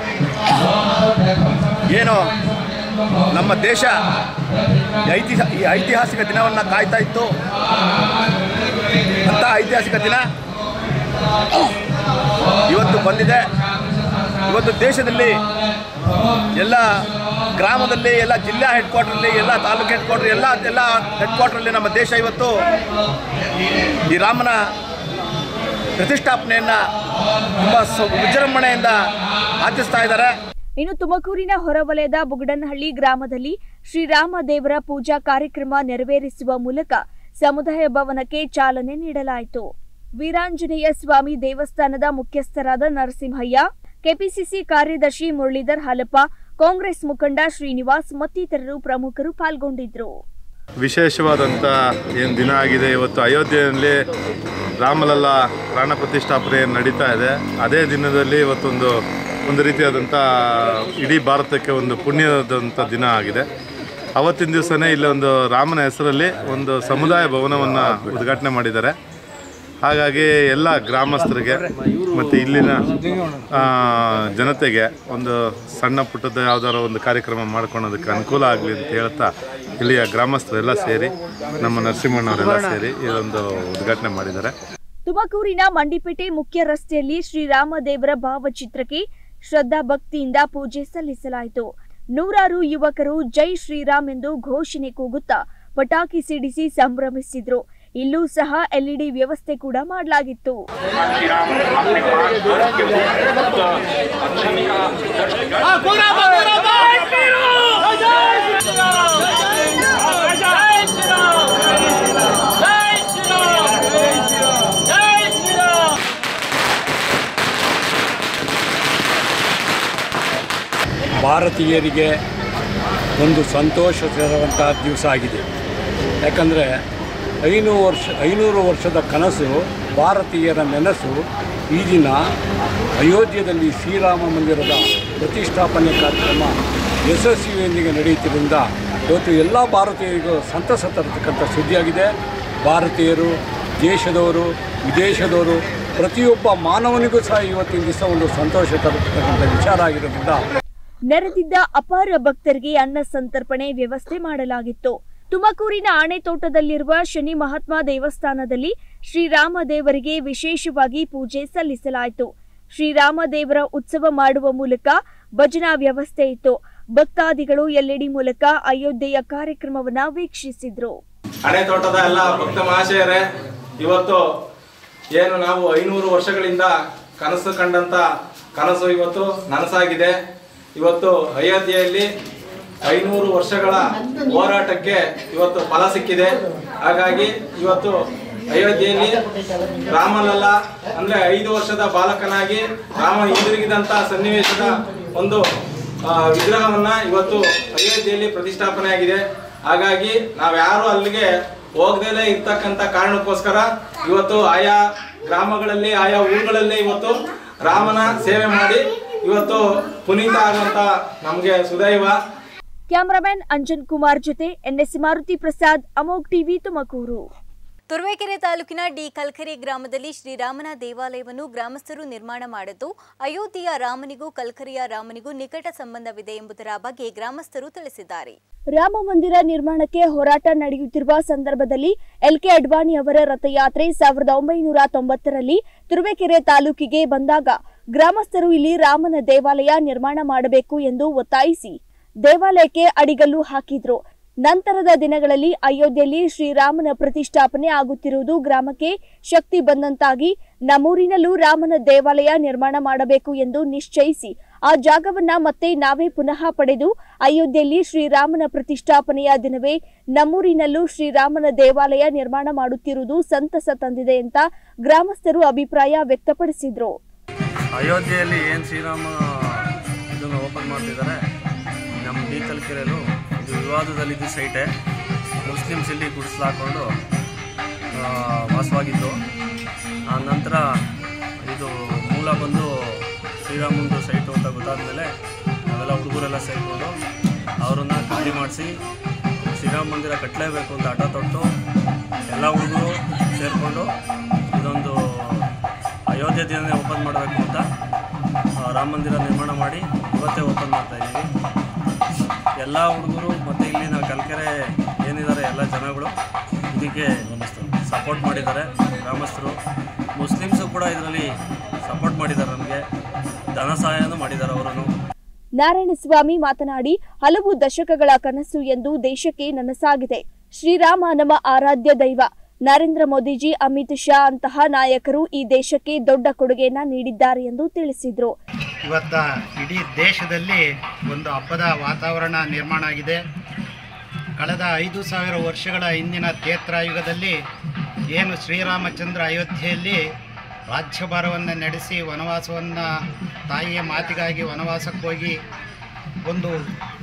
ಏನು ನಮ್ಮ ದೇಶ ಈ ಐತಿಹ ಈ ಐತಿಹಾಸಿಕ ದಿನವನ್ನು ಕಾಯ್ತಾ ಇತ್ತು ಅಂಥ ಐತಿಹಾಸಿಕ ದಿನ ಇವತ್ತು ಬಂದಿದೆ ಇವತ್ತು ದೇಶದಲ್ಲಿ ಎಲ್ಲ ಗ್ರಾಮದಲ್ಲಿ ಎಲ್ಲ ಜಿಲ್ಲಾ ಹೆಡ್ ಕ್ವಾರ್ಟ್ರಲ್ಲಿ ಎಲ್ಲ ತಾಲೂಕು ಹೆಡ್ ಕ್ವಾರ್ಟರ್ ಎಲ್ಲ ಎಲ್ಲ ಹೆಡ್ ಕ್ವಾರ್ಟ್ರಲ್ಲಿ ನಮ್ಮ ದೇಶ ಇವತ್ತು ಈ ರಾಮನ ಪ್ರತಿಷ್ಠಾಪನೆಯನ್ನು ತುಂಬ ಸ ವಿಜೃಂಭಣೆಯಿಂದ ಆಚರಿಸ್ತಾ ಇದ್ದಾರೆ ಇನ್ನು ತುಮಕೂರಿನ ಹೊರವಲಯದ ಬುಗಡನಹಳ್ಳಿ ಗ್ರಾಮದಲ್ಲಿ ಶ್ರೀರಾಮ ದೇವರ ಪೂಜಾ ಕಾರ್ಯಕ್ರಮ ನೆರವೇರಿಸುವ ಮೂಲಕ ಸಮುದಾಯ ಭವನಕ್ಕೆ ಚಾಲನೆ ನೀಡಲಾಯಿತು ವೀರಾಂಜನೇಯ ಸ್ವಾಮಿ ದೇವಸ್ಥಾನದ ಮುಖ್ಯಸ್ಥರಾದ ನರಸಿಂಹಯ್ಯ ಕೆಪಿಸಿಸಿ ಕಾರ್ಯದರ್ಶಿ ಮುರಳೀಧರ್ ಹಾಲಪ್ಪ ಕಾಂಗ್ರೆಸ್ ಮುಖಂಡ ಶ್ರೀನಿವಾಸ್ ಮತ್ತಿತರರು ಪ್ರಮುಖರು ಪಾಲ್ಗೊಂಡಿದ್ರು ವಿಶೇಷವಾದಂಥ ಏನು ದಿನ ಆಗಿದೆ ಇವತ್ತು ಅಯೋಧ್ಯೆಯಲ್ಲಿ ರಾಮಲಲ್ಲ ಪ್ರಾಣ ಪ್ರತಿಷ್ಠಾಪನೆ ನಡೀತಾ ಇದೆ ಅದೇ ದಿನದಲ್ಲಿ ಇವತ್ತೊಂದು ಒಂದು ರೀತಿಯಾದಂಥ ಇಡೀ ಭಾರತಕ್ಕೆ ಒಂದು ಪುಣ್ಯದಂಥ ದಿನ ಆಗಿದೆ ಅವತ್ತಿನ ದಿವಸನೇ ಇಲ್ಲೊಂದು ರಾಮನ ಹೆಸರಲ್ಲಿ ಒಂದು ಸಮುದಾಯ ಭವನವನ್ನು ಉದ್ಘಾಟನೆ ಮಾಡಿದ್ದಾರೆ ಹಾಗಾಗಿ ಎಲ್ಲ ಗ್ರಾಮಸ್ಥರಿಗೆ ಮತ್ತು ಇಲ್ಲಿನ ಆ, ಜನತೆಗೆ ಒಂದು ಸಣ್ಣ ಪುಟ್ಟದ ಯಾವ್ದಾರ ಒಂದು ಕಾರ್ಯಕ್ರಮ ಮಾಡ್ಕೊಳೋದಕ್ಕೆ ಅನುಕೂಲ ಆಗಲಿ ಅಂತ ಹೇಳ್ತಾ ಇಲ್ಲಿಯ ಗ್ರಾಮಸ್ಥರೆಲ್ಲ ಸೇರಿ ನಮ್ಮ ನರಸಿಂಹಣ್ಣವರೆಲ್ಲ ಸೇರಿ ಇದೊಂದು ಉದ್ಘಾಟನೆ ಮಾಡಿದ್ದಾರೆ ತುಮಕೂರಿನ ಮಂಡಿಪೇಟೆ ಮುಖ್ಯ ರಸ್ತೆಯಲ್ಲಿ ಶ್ರೀರಾಮ ದೇವರ ಭಾವಚಿತ್ರಕ್ಕೆ ಶ್ರದ್ಧಾ ಭಕ್ತಿಯಿಂದ ಪೂಜೆ ಸಲ್ಲಿಸಲಾಯಿತು ನೂರಾರು ಯುವಕರು ಜೈ ಶ್ರೀರಾಮ್ ಎಂದು ಘೋಷಣೆ ಕೂಗುತ್ತಾ ಪಟಾಕಿ ಸಿಡಿಸಿ ಸಂಭ್ರಮಿಸಿದ್ರು ಇಲ್ಲೂ ಸಹ ಎಲ್ಇಡಿ ವ್ಯವಸ್ಥೆ ಕೂಡ ಮಾಡಲಾಗಿತ್ತು ಭಾರತೀಯರಿಗೆ ಒಂದು ಸಂತೋಷ ತರುವಂಥ ದಿವಸ ಆಗಿದೆ ಯಾಕಂದರೆ ಐನೂರು ವರ್ಷ ಐನೂರು ವರ್ಷದ ಕನಸು ಭಾರತೀಯರ ನೆನಸು ಈ ದಿನ ಅಯೋಧ್ಯೆಯಲ್ಲಿ ಶ್ರೀರಾಮ ಮಂದಿರದ ಪ್ರತಿಷ್ಠಾಪನೆ ಕಾರ್ಯಕ್ರಮ ಯಶಸ್ವಿಯೊಂದಿಗೆ ನಡೆಯುತ್ತಿದ್ದರಿಂದ ಇವತ್ತು ಎಲ್ಲ ಭಾರತೀಯರಿಗೂ ಸಂತಸ ತರತಕ್ಕಂಥ ಸುದ್ದಿಯಾಗಿದೆ ಭಾರತೀಯರು ದೇಶದವರು ವಿದೇಶದವರು ಪ್ರತಿಯೊಬ್ಬ ಮಾನವನಿಗೂ ಸಹ ಇವತ್ತಿನ ದಿವಸ ಒಂದು ಸಂತೋಷ ತರತಕ್ಕಂಥ ವಿಚಾರ ಆಗಿರೋದ್ರಿಂದ ನೆರೆದಿದ್ದ ಅಪಾರ ಭಕ್ತರಿಗೆ ಅನ್ನ ಸಂತರ್ಪಣೆ ವ್ಯವಸ್ಥೆ ಮಾಡಲಾಗಿತ್ತು ತುಮಕೂರಿನ ಆಣೆತೋಟದಲ್ಲಿರುವ ಶನಿ ಮಹಾತ್ಮ ದೇವಸ್ಥಾನದಲ್ಲಿ ಶ್ರೀರಾಮ ದೇವರಿಗೆ ವಿಶೇಷವಾಗಿ ಪೂಜೆ ಸಲ್ಲಿಸಲಾಯಿತು ಶ್ರೀರಾಮ ದೇವರ ಉತ್ಸವ ಮಾಡುವ ಮೂಲಕ ಭಜನಾ ವ್ಯವಸ್ಥೆ ಇತ್ತು ಭಕ್ತಾದಿಗಳು ಎಲ್ಇಡಿ ಮೂಲಕ ಅಯೋಧ್ಯೆಯ ಕಾರ್ಯಕ್ರಮವನ್ನ ವೀಕ್ಷಿಸಿದ್ರು ಹಣೆ ತೋಟದ ಎಲ್ಲ ಭಕ್ತ ಮಹಾಶಯರೇ ಇವತ್ತು ಏನು ನಾವು ಐನೂರು ವರ್ಷಗಳಿಂದ ಕನಸು ಕಂಡಂತ ಕನಸು ಇವತ್ತು ನನಸಾಗಿದೆ ಇವತ್ತು ಅಯೋಧ್ಯೆಯಲ್ಲಿ ಐನೂರು ವರ್ಷಗಳ ಹೋರಾಟಕ್ಕೆ ಇವತ್ತು ಫಲ ಸಿಕ್ಕಿದೆ ಹಾಗಾಗಿ ಇವತ್ತು ಅಯೋಧ್ಯೆಯಲ್ಲಿ ರಾಮಲಲ್ಲ ಅಂದ್ರೆ ಐದು ವರ್ಷದ ಬಾಲಕನಾಗಿ ರಾಮ ಹಿಂದಿರುಗಿದಂತ ಸನ್ನಿವೇಶದ ಒಂದು ಆ, ವಿಗ್ರಹವನ್ನ ಇವತ್ತು ಅಯೋಧ್ಯೆಯಲ್ಲಿ ಪ್ರತಿಷ್ಠಾಪನೆ ಆಗಿದೆ ಹಾಗಾಗಿ ನಾವ್ಯಾರು ಅಲ್ಲಿಗೆ ಹೋಗದೇಲೆ ಇರ್ತಕ್ಕಂಥ ಕಾರಣಕ್ಕೋಸ್ಕರ ಇವತ್ತು ಆಯಾ ಗ್ರಾಮಗಳಲ್ಲಿ ಆಯಾ ಊರುಗಳಲ್ಲಿ ಇವತ್ತು ರಾಮನ ಸೇವೆ ಮಾಡಿ ಇವತ್ತು ಪುನೀತ ಆಗುವಂತ ನಮಗೆ ಸುದೈವ ಕ್ಯಾಮರಾಮನ್ ಅಂಜನ್ ಕುಮಾರ್ ಜೊತೆ ಎನ್ಎಸ್ ಮಾರುತಿ ಪ್ರಸಾದ್ ಅಮೋಗ್ ಟಿವಿ ತುಮಕೂರು ತುರುವೇಕೆರೆ ತಾಲೂಕಿನ ಡಿ ಕಲ್ಕರಿ ಗ್ರಾಮದಲ್ಲಿ ಶ್ರೀರಾಮನ ದೇವಾಲಯವನ್ನು ಗ್ರಾಮಸ್ಥರು ನಿರ್ಮಾಣ ಮಾಡಿದ್ದು ಅಯೋಧ್ಯೆಯ ರಾಮನಿಗೂ ಕಲ್ಕರಿಯ ರಾಮನಿಗೂ ನಿಕಟ ಸಂಬಂಧವಿದೆ ಎಂಬುದರ ಬಗ್ಗೆ ಗ್ರಾಮಸ್ಥರು ತಿಳಿಸಿದ್ದಾರೆ ರಾಮ ಮಂದಿರ ನಿರ್ಮಾಣಕ್ಕೆ ಹೋರಾಟ ನಡೆಯುತ್ತಿರುವ ಸಂದರ್ಭದಲ್ಲಿ ಎಲ್ಕೆ ಅಡ್ವಾಣಿ ಅವರ ರಥಯಾತ್ರೆ ಸಾವಿರದ ಒಂಬೈನೂರ ತೊಂಬತ್ತರಲ್ಲಿ ತುರುವೇಕೆರೆ ತಾಲೂಕಿಗೆ ಬಂದಾಗ ಗ್ರಾಮಸ್ಥರು ಇಲ್ಲಿ ರಾಮನ ದೇವಾಲಯ ನಿರ್ಮಾಣ ಮಾಡಬೇಕು ಎಂದು ಒತ್ತಾಯಿಸಿ ದೇವಾಲಯಕ್ಕೆ ಅಡಿಗಲ್ಲು ಹಾಕಿದ್ರು ನಂತರದ ದಿನಗಳಲ್ಲಿ ಅಯೋಧ್ಯೆಯಲ್ಲಿ ಶ್ರೀರಾಮನ ಪ್ರತಿಷ್ಠಾಪನೆ ಆಗುತ್ತಿರುವುದು ಗ್ರಾಮಕ್ಕೆ ಶಕ್ತಿ ಬಂದಂತಾಗಿ ನಮ್ಮೂರಿನಲ್ಲೂ ರಾಮನ ದೇವಾಲಯ ನಿರ್ಮಾಣ ಮಾಡಬೇಕು ಎಂದು ನಿಶ್ಚಯಿಸಿ ಆ ಜಾಗವನ್ನ ಮತ್ತೆ ನಾವೇ ಪುನಃ ಪಡೆದು ಅಯೋಧ್ಯೆಯಲ್ಲಿ ಶ್ರೀರಾಮನ ಪ್ರತಿಷ್ಠಾಪನೆಯ ದಿನವೇ ನಮ್ಮೂರಿನಲ್ಲೂ ಶ್ರೀರಾಮನ ದೇವಾಲಯ ನಿರ್ಮಾಣ ಮಾಡುತ್ತಿರುವುದು ಸಂತಸ ತಂದಿದೆ ಅಂತ ಗ್ರಾಮಸ್ಥರು ಅಭಿಪ್ರಾಯ ವ್ಯಕ್ತಪಡಿಸಿದ್ರು ಅಯೋಧ್ಯೆಯಲ್ಲಿ ಏನು ಶ್ರೀರಾಮ ಇದನ್ನು ಓಪನ್ ಮಾಡ್ತಿದ್ದಾರೆ ನಮ್ಮ ಡಿ ಕಲ್ಕೆರೆಯಲ್ಲೂ ಇದು ವಿವಾದದಲ್ಲಿದ್ದ ಸೈಟೆ ಮುಸ್ಲಿಮ್ಸ್ ಇಲ್ಲಿ ಗುಡಿಸ್ಲಾಕೊಂಡು ವಾಸವಾಗಿದ್ದು ಆ ನಂತರ ಇದು ಮೂಲ ಬಂದು ಶ್ರೀರಾಮಂದು ಸೈಟು ಅಂತ ಗೊತ್ತಾದಮೇಲೆ ನಾವೆಲ್ಲ ಹುಡುಗರೆಲ್ಲ ಸೇರಿಕೊಂಡು ಅವರನ್ನು ಖಾಲಿ ಮಾಡಿಸಿ ಶ್ರೀರಾಮ ಮಂದಿರ ಕಟ್ಟಲೇಬೇಕು ಅಂತ ಹಠ ತೊಟ್ಟು ಎಲ್ಲ ಹುಡುಗರು ಸೇರಿಕೊಂಡು ಇದೊಂದು ಅಯೋಧ್ಯೆ ದಿನನೇ ಓಪನ್ ಮಾಡಬೇಕು ಅಂತ ಆ, ರಾಮ ಮಂದಿರ ನಿರ್ಮಾಣ ಮಾಡಿ ಇವತ್ತೇ ಓಪನ್ ಮಾಡ್ತಾ ಇದ್ದೀವಿ ಎಲ್ಲ ಹುಡುಗರು ಮತ್ತು ಇಲ್ಲಿನ ಕಲ್ಕೆರೆ ಏನಿದ್ದಾರೆ ಎಲ್ಲ ಜನಗಳು ಇದಕ್ಕೆ ಸಪೋರ್ಟ್ ಮಾಡಿದ್ದಾರೆ ಗ್ರಾಮಸ್ಥರು ಮುಸ್ಲಿಮ್ಸು ಕೂಡ ಇದರಲ್ಲಿ ಸಪೋರ್ಟ್ ಮಾಡಿದ್ದಾರೆ ನಮಗೆ ಧನ ಸಹಾಯನೂ ಮಾಡಿದ್ದಾರೆ ಅವರನ್ನು ನಾರಾಯಣಸ್ವಾಮಿ ಮಾತನಾಡಿ ಹಲವು ದಶಕಗಳ ಕನಸು ಎಂದು ದೇಶಕ್ಕೆ ನನಸಾಗಿದೆ ಶ್ರೀರಾಮ ನಮ್ಮ ಆರಾಧ್ಯ ದೈವ ನರೇಂದ್ರ ಮೋದಿಜಿ ಅಮಿತ್ ಶಾ ಅಂತಹ ನಾಯಕರು ಈ ದೇಶಕ್ಕೆ ದೊಡ್ಡ ಕೊಡುಗೆಯನ್ನ ನೀಡಿದ್ದಾರೆ ಎಂದು ತಿಳಿಸಿದರು ಇವತ್ತ ಇಡೀ ದೇಶದಲ್ಲಿ ಒಂದು ಹಬ್ಬದ ವಾತಾವರಣ ನಿರ್ಮಾಣ ಆಗಿದೆ ಕಳೆದ ಐದು ಸಾವಿರ ವರ್ಷಗಳ ಹಿಂದಿನ ಯುಗದಲ್ಲಿ ಏನು ಶ್ರೀರಾಮಚಂದ್ರ ಅಯೋಧ್ಯೆಯಲ್ಲಿ ರಾಜ್ಯಭಾರವನ್ನು ನಡೆಸಿ ವನವಾಸವನ್ನು ತಾಯಿಯ ಮಾತಿಗಾಗಿ ವನವಾಸಕ್ಕೆ ಹೋಗಿ ಒಂದು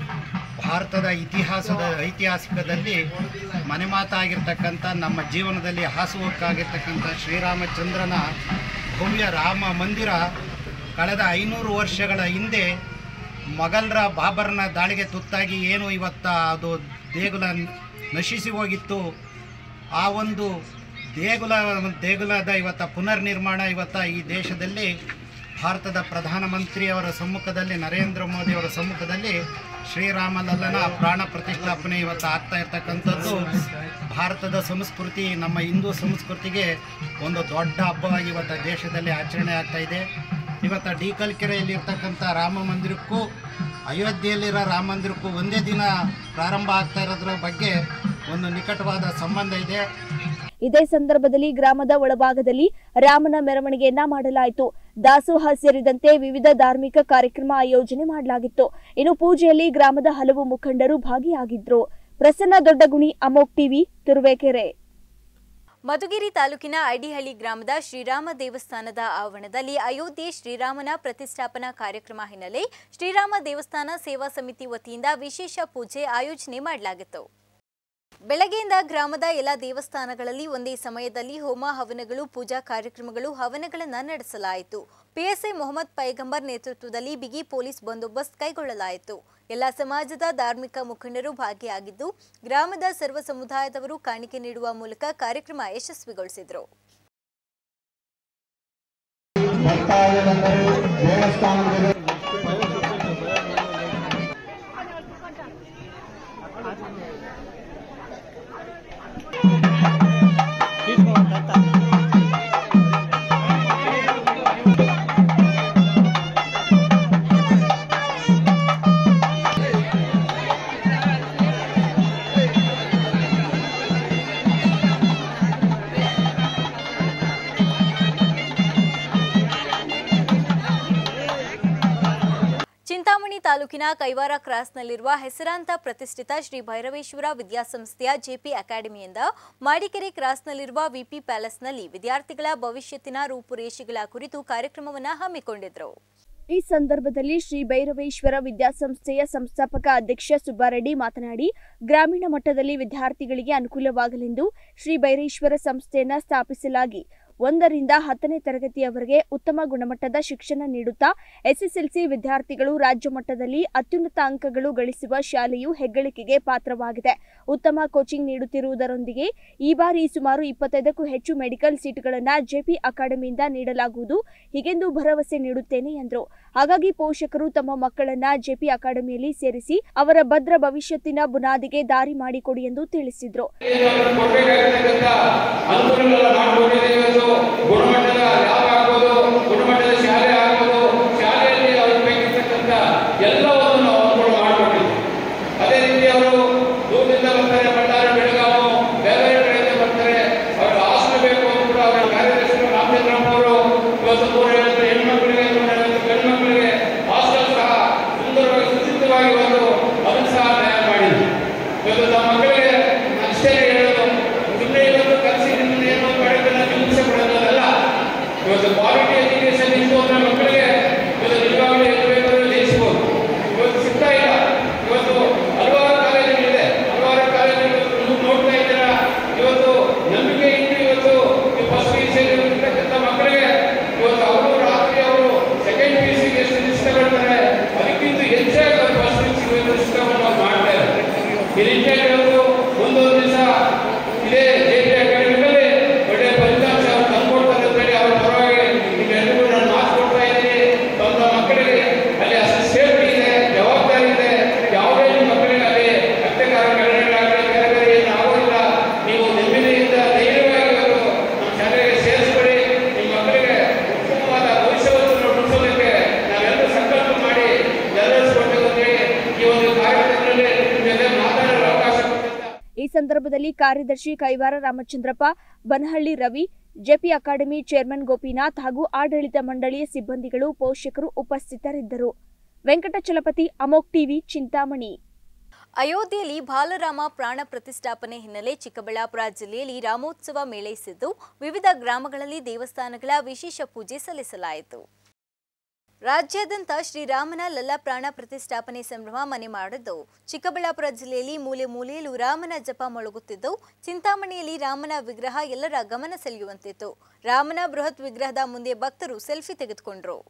ಭಾರತದ ಇತಿಹಾಸದ ಐತಿಹಾಸಿಕದಲ್ಲಿ ಮನೆಮಾತಾಗಿರ್ತಕ್ಕಂಥ ನಮ್ಮ ಜೀವನದಲ್ಲಿ ಹಾಸುಹೊಕ್ಕಾಗಿರ್ತಕ್ಕಂಥ ಶ್ರೀರಾಮಚಂದ್ರನ ಭವ್ಯ ರಾಮ ಮಂದಿರ ಕಳೆದ ಐನೂರು ವರ್ಷಗಳ ಹಿಂದೆ ಮೊಘಲರ ಬಾಬರ್ನ ದಾಳಿಗೆ ತುತ್ತಾಗಿ ಏನು ಇವತ್ತ ಅದು ದೇಗುಲ ನಶಿಸಿ ಹೋಗಿತ್ತು ಆ ಒಂದು ದೇಗುಲ ದೇಗುಲದ ಇವತ್ತ ಪುನರ್ನಿರ್ಮಾಣ ಇವತ್ತ ಈ ದೇಶದಲ್ಲಿ ಭಾರತದ ಪ್ರಧಾನಮಂತ್ರಿಯವರ ಸಮ್ಮುಖದಲ್ಲಿ ನರೇಂದ್ರ ಮೋದಿಯವರ ಸಮ್ಮುಖದಲ್ಲಿ ಶ್ರೀರಾಮಲಲ್ಲನ ಪ್ರಾಣ ಪ್ರತಿಷ್ಠಾಪನೆ ಇವತ್ತು ಆಗ್ತಾ ಇರ್ತಕ್ಕಂಥದ್ದು ಭಾರತದ ಸಂಸ್ಕೃತಿ ನಮ್ಮ ಹಿಂದೂ ಸಂಸ್ಕೃತಿಗೆ ಒಂದು ದೊಡ್ಡ ಹಬ್ಬವಾಗಿ ಇವತ್ತು ದೇಶದಲ್ಲಿ ಆಚರಣೆ ಆಗ್ತಾ ಇದೆ ಇವತ್ತು ಡಿ ಕಲ್ಕೆರೆಯಲ್ಲಿ ಇರ್ತಕ್ಕಂಥ ರಾಮ ಮಂದಿರಕ್ಕೂ ಅಯೋಧ್ಯೆಯಲ್ಲಿರೋ ರಾಮ ಮಂದಿರಕ್ಕೂ ಒಂದೇ ದಿನ ಪ್ರಾರಂಭ ಆಗ್ತಾ ಇರೋದ್ರ ಬಗ್ಗೆ ಒಂದು ನಿಕಟವಾದ ಸಂಬಂಧ ಇದೆ ಇದೇ ಸಂದರ್ಭದಲ್ಲಿ ಗ್ರಾಮದ ಒಳಭಾಗದಲ್ಲಿ ರಾಮನ ಮೆರವಣಿಗೆಯನ್ನ ಮಾಡಲಾಯಿತು ದಾಸೋಹ ಸೇರಿದಂತೆ ವಿವಿಧ ಧಾರ್ಮಿಕ ಕಾರ್ಯಕ್ರಮ ಆಯೋಜನೆ ಮಾಡಲಾಗಿತ್ತು ಇನ್ನು ಪೂಜೆಯಲ್ಲಿ ಗ್ರಾಮದ ಹಲವು ಮುಖಂಡರು ಭಾಗಿಯಾಗಿದ್ರು ಪ್ರಸನ್ನ ದೊಡ್ಡಗುಣಿ ಅಮೋಕ್ ಟಿವಿ ತುರುವೇಕೆರೆ ಮಧುಗಿರಿ ತಾಲೂಕಿನ ಐಡಿಹಳ್ಳಿ ಗ್ರಾಮದ ಶ್ರೀರಾಮ ದೇವಸ್ಥಾನದ ಆವರಣದಲ್ಲಿ ಅಯೋಧ್ಯೆ ಶ್ರೀರಾಮನ ಪ್ರತಿಷ್ಠಾಪನಾ ಕಾರ್ಯಕ್ರಮ ಹಿನ್ನೆಲೆ ಶ್ರೀರಾಮ ದೇವಸ್ಥಾನ ಸೇವಾ ಸಮಿತಿ ವತಿಯಿಂದ ವಿಶೇಷ ಪೂಜೆ ಆಯೋಜನೆ ಮಾಡಲಾಗಿತ್ತು ಬೆಳಗ್ಗೆಯಿಂದ ಗ್ರಾಮದ ಎಲ್ಲ ದೇವಸ್ಥಾನಗಳಲ್ಲಿ ಒಂದೇ ಸಮಯದಲ್ಲಿ ಹೋಮ ಹವನಗಳು ಪೂಜಾ ಕಾರ್ಯಕ್ರಮಗಳು ಹವನಗಳನ್ನು ನಡೆಸಲಾಯಿತು ಪಿಎಸ್ಐ ಮೊಹಮ್ಮದ್ ಪೈಗಂಬರ್ ನೇತೃತ್ವದಲ್ಲಿ ಬಿಗಿ ಪೊಲೀಸ್ ಬಂದೋಬಸ್ತ್ ಕೈಗೊಳ್ಳಲಾಯಿತು ಎಲ್ಲ ಸಮಾಜದ ಧಾರ್ಮಿಕ ಮುಖಂಡರು ಭಾಗಿಯಾಗಿದ್ದು ಗ್ರಾಮದ ಸರ್ವ ಸಮುದಾಯದವರು ಕಾಣಿಕೆ ನೀಡುವ ಮೂಲಕ ಕಾರ್ಯಕ್ರಮ ಯಶಸ್ವಿಗೊಳಿಸಿದರು ಚಿಂತಾಮಣಿ ತಾಲೂಕಿನ ಕೈವಾರ ಕ್ರಾಸ್ನಲ್ಲಿರುವ ಹೆಸರಾಂತ ಪ್ರತಿಷ್ಠಿತ ಶ್ರೀ ಭೈರವೇಶ್ವರ ವಿದ್ಯಾಸಂಸ್ಥೆಯ ಜೆಪಿ ಅಕಾಡೆಮಿಯಿಂದ ಮಾಡಿಕೆರೆ ಕ್ರಾಸ್ನಲ್ಲಿರುವ ವಿಪಿ ಪ್ಯಾಲೇಸ್ನಲ್ಲಿ ವಿದ್ಯಾರ್ಥಿಗಳ ಭವಿಷ್ಯತ್ತಿನ ರೂಪುರೇಷೆಗಳ ಕುರಿತು ಕಾರ್ಯಕ್ರಮವನ್ನು ಹಮ್ಮಿಕೊಂಡಿದ್ರು ಈ ಸಂದರ್ಭದಲ್ಲಿ ಶ್ರೀ ಭೈರವೇಶ್ವರ ವಿದ್ಯಾಸಂಸ್ಥೆಯ ಸಂಸ್ಥಾಪಕ ಅಧ್ಯಕ್ಷ ಸುಬ್ಬಾರೆಡ್ಡಿ ಮಾತನಾಡಿ ಗ್ರಾಮೀಣ ಮಟ್ಟದಲ್ಲಿ ವಿದ್ಯಾರ್ಥಿಗಳಿಗೆ ಅನುಕೂಲವಾಗಲೆಂದು ಶ್ರೀ ಭೈರೇಶ್ವರ ಸಂಸ್ಥೆಯನ್ನ ಸ್ಥಾಪಿಸಲಾಗಿ ಒಂದರಿಂದ ಹತ್ತನೇ ತರಗತಿಯವರೆಗೆ ಉತ್ತಮ ಗುಣಮಟ್ಟದ ಶಿಕ್ಷಣ ನೀಡುತ್ತಾ ಎಸ್ಎಸ್ಎಲ್ಸಿ ವಿದ್ಯಾರ್ಥಿಗಳು ರಾಜ್ಯ ಮಟ್ಟದಲ್ಲಿ ಅತ್ಯುನ್ನತ ಅಂಕಗಳು ಗಳಿಸುವ ಶಾಲೆಯು ಹೆಗ್ಗಳಿಕೆಗೆ ಪಾತ್ರವಾಗಿದೆ ಉತ್ತಮ ಕೋಚಿಂಗ್ ನೀಡುತ್ತಿರುವುದರೊಂದಿಗೆ ಈ ಬಾರಿ ಸುಮಾರು ಇಪ್ಪತ್ತೈದಕ್ಕೂ ಹೆಚ್ಚು ಮೆಡಿಕಲ್ ಸೀಟ್ಗಳನ್ನು ಜೆಪಿ ಅಕಾಡೆಮಿಯಿಂದ ನೀಡಲಾಗುವುದು ಹೀಗೆಂದು ಭರವಸೆ ನೀಡುತ್ತೇನೆ ಎಂದರು ಹಾಗಾಗಿ ಪೋಷಕರು ತಮ್ಮ ಮಕ್ಕಳನ್ನ ಜೆಪಿ ಅಕಾಡೆಮಿಯಲ್ಲಿ ಸೇರಿಸಿ ಅವರ ಭದ್ರ ಭವಿಷ್ಯತ್ತಿನ ಬುನಾದಿಗೆ ದಾರಿ ಮಾಡಿಕೊಡಿ ಎಂದು ತಿಳಿಸಿದರು ಅನುಕೂಲಗಳ ಮಾಡಿಕೊಂಡಿದೆ ಇವತ್ತು ಗುಣಮಟ್ಟದ ಲ್ಯಾಬ್ ಆಗ್ಬೋದು ಗುಣಮಟ್ಟದ ಶಾಲೆ ಆಗ್ಬೋದು ಶಾಲೆಯಲ್ಲಿ ಅವ್ರಿಗೆ ಬೇಕಿರ್ತಕ್ಕಂಥ ಎಲ್ಲವನ್ನು ನಾವು ಅನುಕೂಲ ಮಾಡಿಕೊಟ್ಟಿದ್ವಿ ಅದೇ ರೀತಿ ಅವರು ದೂರದಿಂದ ಬರ್ತಾರೆ ಬಳ್ಳಾರಿ ಬೆಳಗಾವು ಬೇರೆ ಬೇರೆ ಕಡೆಯಿಂದ ಬರ್ತಾರೆ ಅವ್ರಿಗೆ ಹಾಸ್ಟೆಲ್ ಬೇಕು ಅಂತ ಕೂಡ ಅವರ ಕಾರ್ಯದರ್ಶಿ ರಾಮಚಂದ್ರಪ್ಪ ಅವರು ಇವತ್ತು ನೂರ ಐವತ್ತು ಹೆಣ್ಮಕ್ಳಿಗೆ ನೂರ ಐವತ್ತು ಗಂಡು ಮಕ್ಕಳಿಗೆ ಹಾಸ್ಟೆಲ್ ಸಹ ಸುಂದರವಾಗಿ ಸುಚಿತವಾಗಿ ಒಂದು ಅದನ್ನು ಸಹ ತಯಾರು ಮಾಡಿದ್ವಿ ಇವತ್ತು ನಮ್ಮ ಮಕ್ಕಳಿಗೆ ಅಷ್ಟೇ ಹೇಳೋದು ಸುಮ್ಮನೆ ಇವತ್ತು ಕಲಿಸಿ ನಿಮ್ಮನ್ನ ಏನೋ ಪಡೆದನ್ನ ಹಿಂಸೆ ಪಡೆಯೋದಲ್ಲ ಇವತ್ತು ಕ್ವಾಲಿಟಿ ಎಜುಕೇಶನ್ ಇಸ್ ಸಂದರ್ಭದಲ್ಲಿ ಕಾರ್ಯದರ್ಶಿ Kaivara Ramachandrappa Banahalli Ravi JP academy chairman Gopinath ಹಾಗೂ ಆಡಳಿತ ಮಂಡಳಿಯ ಸಿಬ್ಬಂದಿಗಳು ಪೋಷಕರು ಉಪಸ್ಥಿತರಿದ್ದರು ವೆಂಕಟಚಲಪತಿ ಅಮೋಕ್ ಟಿವಿ ಚಿಂತಾಮಣಿ ಅಯೋಧ್ಯೆಯಲ್ಲಿ ಬಾಲರಾಮ ಪ್ರಾಣ ಪ್ರತಿಷ್ಠಾಪನೆ ಹಿನ್ನೆಲೆ ಚಿಕ್ಕಬಳ್ಳಾಪುರ ಜಿಲ್ಲೆಯಲ್ಲಿ ರಾಮೋತ್ಸವ ಮೇಳೈಸಿದ್ದು ವಿವಿಧ ಗ್ರಾಮಗಳಲ್ಲಿ ದೇವಸ್ಥಾನಗಳ ವಿಶೇಷ ಪೂಜೆ ಸಲ್ಲಿಸಲಾಯಿತು ರಾಜ್ಯಾದ್ಯಂತ ಶ್ರೀರಾಮನ ಲಲ್ಲ ಪ್ರಾಣ ಪ್ರತಿಷ್ಠಾಪನೆ ಸಂಭ್ರಮ ಮನೆ ಮಾಡಿದ್ದು ಚಿಕ್ಕಬಳ್ಳಾಪುರ ಜಿಲ್ಲೆಯಲ್ಲಿ ಮೂಲೆ ಮೂಲೆಯಲ್ಲೂ ರಾಮನ ಜಪ ಮೊಳಗುತ್ತಿದ್ದು ಚಿಂತಾಮಣಿಯಲ್ಲಿ ರಾಮನ ವಿಗ್ರಹ ಎಲ್ಲರ ಗಮನ ಸೆಳೆಯುವಂತಿತ್ತು ರಾಮನ ಬೃಹತ್ ವಿಗ್ರಹದ ಮುಂದೆ ಭಕ್ತರು ಸೆಲ್ಫಿ ತೆಗೆದುಕೊಂಡ್ರು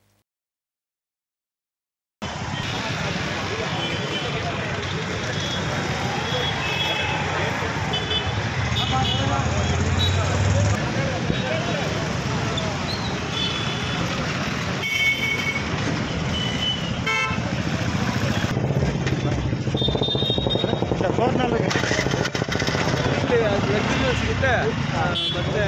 ಸಿಗುತ್ತೆ ಮತ್ತೆ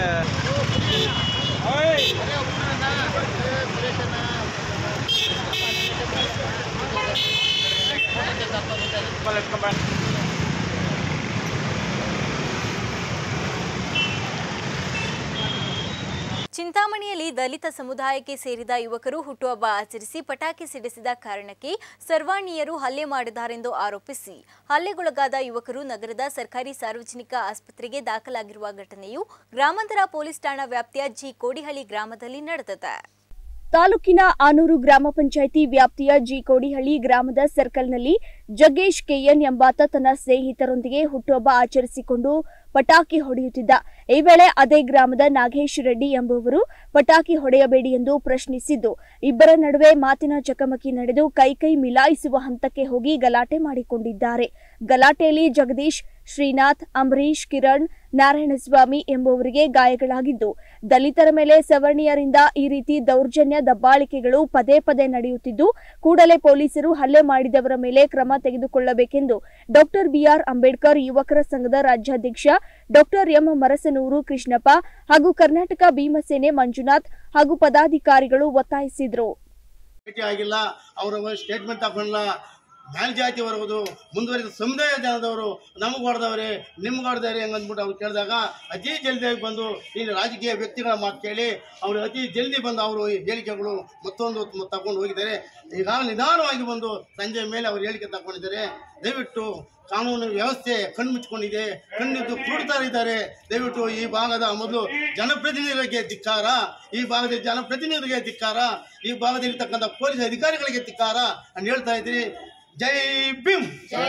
ಚಿಂತಾಮಣಿಯಲ್ಲಿ ದಲಿತ ಸಮುದಾಯಕ್ಕೆ ಸೇರಿದ ಯುವಕರು ಹುಟ್ಟುಹಬ್ಬ ಆಚರಿಸಿ ಪಟಾಕಿ ಸಿಡಿಸಿದ ಕಾರಣಕ್ಕೆ ಸರ್ವಾಣಿಯರು ಹಲ್ಲೆ ಮಾಡಿದ್ದಾರೆಂದು ಆರೋಪಿಸಿ ಹಲ್ಲೆಗೊಳಗಾದ ಯುವಕರು ನಗರದ ಸರ್ಕಾರಿ ಸಾರ್ವಜನಿಕ ಆಸ್ಪತ್ರೆಗೆ ದಾಖಲಾಗಿರುವ ಘಟನೆಯು ಗ್ರಾಮಾಂತರ ಪೊಲೀಸ್ ಠಾಣಾ ವ್ಯಾಪ್ತಿಯ ಜಿ ಕೋಡಿಹಳ್ಳಿ ಗ್ರಾಮದಲ್ಲಿ ನಡೆದಿದೆ ತಾಲೂಕಿನ ಆನೂರು ಗ್ರಾಮ ಪಂಚಾಯಿತಿ ವ್ಯಾಪ್ತಿಯ ಜಿ ಕೋಡಿಹಳ್ಳಿ ಗ್ರಾಮದ ಸರ್ಕಲ್ನಲ್ಲಿ ಜಗ್ಗೇಶ್ ಕೆಎನ್ ಎಂಬಾತ ತನ್ನ ಸ್ನೇಹಿತರೊಂದಿಗೆ ಹುಟ್ಟುಹಬ್ಬ ಆಚರಿಸಿಕೊಂಡು ಪಟಾಕಿ ಹೊಡೆಯುತ್ತಿದ್ದ ಈ ವೇಳೆ ಅದೇ ಗ್ರಾಮದ ನಾಗೇಶ್ ರೆಡ್ಡಿ ಎಂಬುವರು ಪಟಾಕಿ ಹೊಡೆಯಬೇಡಿ ಎಂದು ಪ್ರಶ್ನಿಸಿದ್ದು ಇಬ್ಬರ ನಡುವೆ ಮಾತಿನ ಚಕಮಕಿ ನಡೆದು ಕೈಕೈ ಮಿಲಾಯಿಸುವ ಹಂತಕ್ಕೆ ಹೋಗಿ ಗಲಾಟೆ ಮಾಡಿಕೊಂಡಿದ್ದಾರೆ ಗಲಾಟೆಯಲ್ಲಿ ಜಗದೀಶ್ ಶ್ರೀನಾಥ್ ಅಂಬರೀಶ್ ಕಿರಣ್ ನಾರಾಯಣಸ್ವಾಮಿ ಎಂಬುವರಿಗೆ ಗಾಯಗಳಾಗಿದ್ದು ದಲಿತರ ಮೇಲೆ ಸವರ್ಣೀಯರಿಂದ ಈ ರೀತಿ ದೌರ್ಜನ್ಯ ದಬ್ಬಾಳಿಕೆಗಳು ಪದೇ ಪದೇ ನಡೆಯುತ್ತಿದ್ದು ಕೂಡಲೇ ಪೊಲೀಸರು ಹಲ್ಲೆ ಮಾಡಿದವರ ಮೇಲೆ ಕ್ರಮ ತೆಗೆದುಕೊಳ್ಳಬೇಕೆಂದು ಡಾಕ್ಟರ್ ಬಿಆರ್ ಅಂಬೇಡ್ಕರ್ ಯುವಕರ ಸಂಘದ ರಾಜ್ಯಾಧ್ಯಕ್ಷ ಡಾಕ್ಟರ್ ಎಂ ಮರಸನೂರು ಕೃಷ್ಣಪ್ಪ ಹಾಗೂ ಕರ್ನಾಟಕ ಭೀಮಸೇನೆ ಮಂಜುನಾಥ್ ಹಾಗೂ ಪದಾಧಿಕಾರಿಗಳು ಒತ್ತಾಯಿಸಿದರು ಭೇಟಿ ಆಗಿಲ್ಲ ಅವರ ಸ್ಟೇಟ್ಮೆಂಟ್ ತಗೊಂಡಿಲ್ಲ ಮೇಲ್ಜಾತಿ ಬರುವುದು ಮುಂದುವರಿದ ಸಮುದಾಯ ಜನದವರು ನಮಗೆ ಹೊಡೆದವ್ರೆ ನಿಮ್ಗೆ ಹೊಡೆದವ್ರೆ ಹಂಗಂದ್ಬಿಟ್ಟು ಅವ್ರು ಕೇಳಿದಾಗ ಅತಿ ಜಲ್ದಿ ಬಂದು ಈ ರಾಜಕೀಯ ವ್ಯಕ್ತಿಗಳ ಮಾತು ಕೇಳಿ ಅವರು ಅತಿ ಜಲ್ದಿ ಬಂದು ಅವರು ಈ ಹೇಳಿಕೆಗಳು ಮತ್ತೊಂದು ಮ- ತಗೊಂಡು ಹೋಗಿದ್ದಾರೆ ಈಗ ನಿಧಾನವಾಗಿ ಬಂದು ಸಂಜೆ ಮೇಲೆ ಅವರು ಹೇಳಿಕೆ ತಗೊಂಡಿದ್ದಾರೆ ದಯವಿಟ್ಟು ಕಾನೂನು ವ್ಯವಸ್ಥೆ ಕಣ್ಣು ಮುಚ್ಕೊಂಡಿದೆ ಕಣ್ಣಿದ್ದು ಕುರುಡ್ತಾ ಇದ್ದಾರೆ ದಯವಿಟ್ಟು ಈ ಭಾಗದ ಮೊದಲು ಜನಪ್ರತಿನಿಧಿಗಳಿಗೆ ಧಿಕ್ಕಾರ ಈ ಭಾಗದ ಜನಪ್ರತಿನಿಧಿಗಳಿಗೆ ಧಿಕ್ಕಾರ ಈ ಭಾಗದಲ್ಲಿರ್ತಕ್ಕಂಥ ಪೊಲೀಸ್ ಅಧಿಕಾರಿಗಳಿಗೆ ಧಿಕ್ಕಾರ ಅಂತ ಹೇಳ್ತಾ ಇದ್ದೀರಿ ಜೈ ಭೀಮ್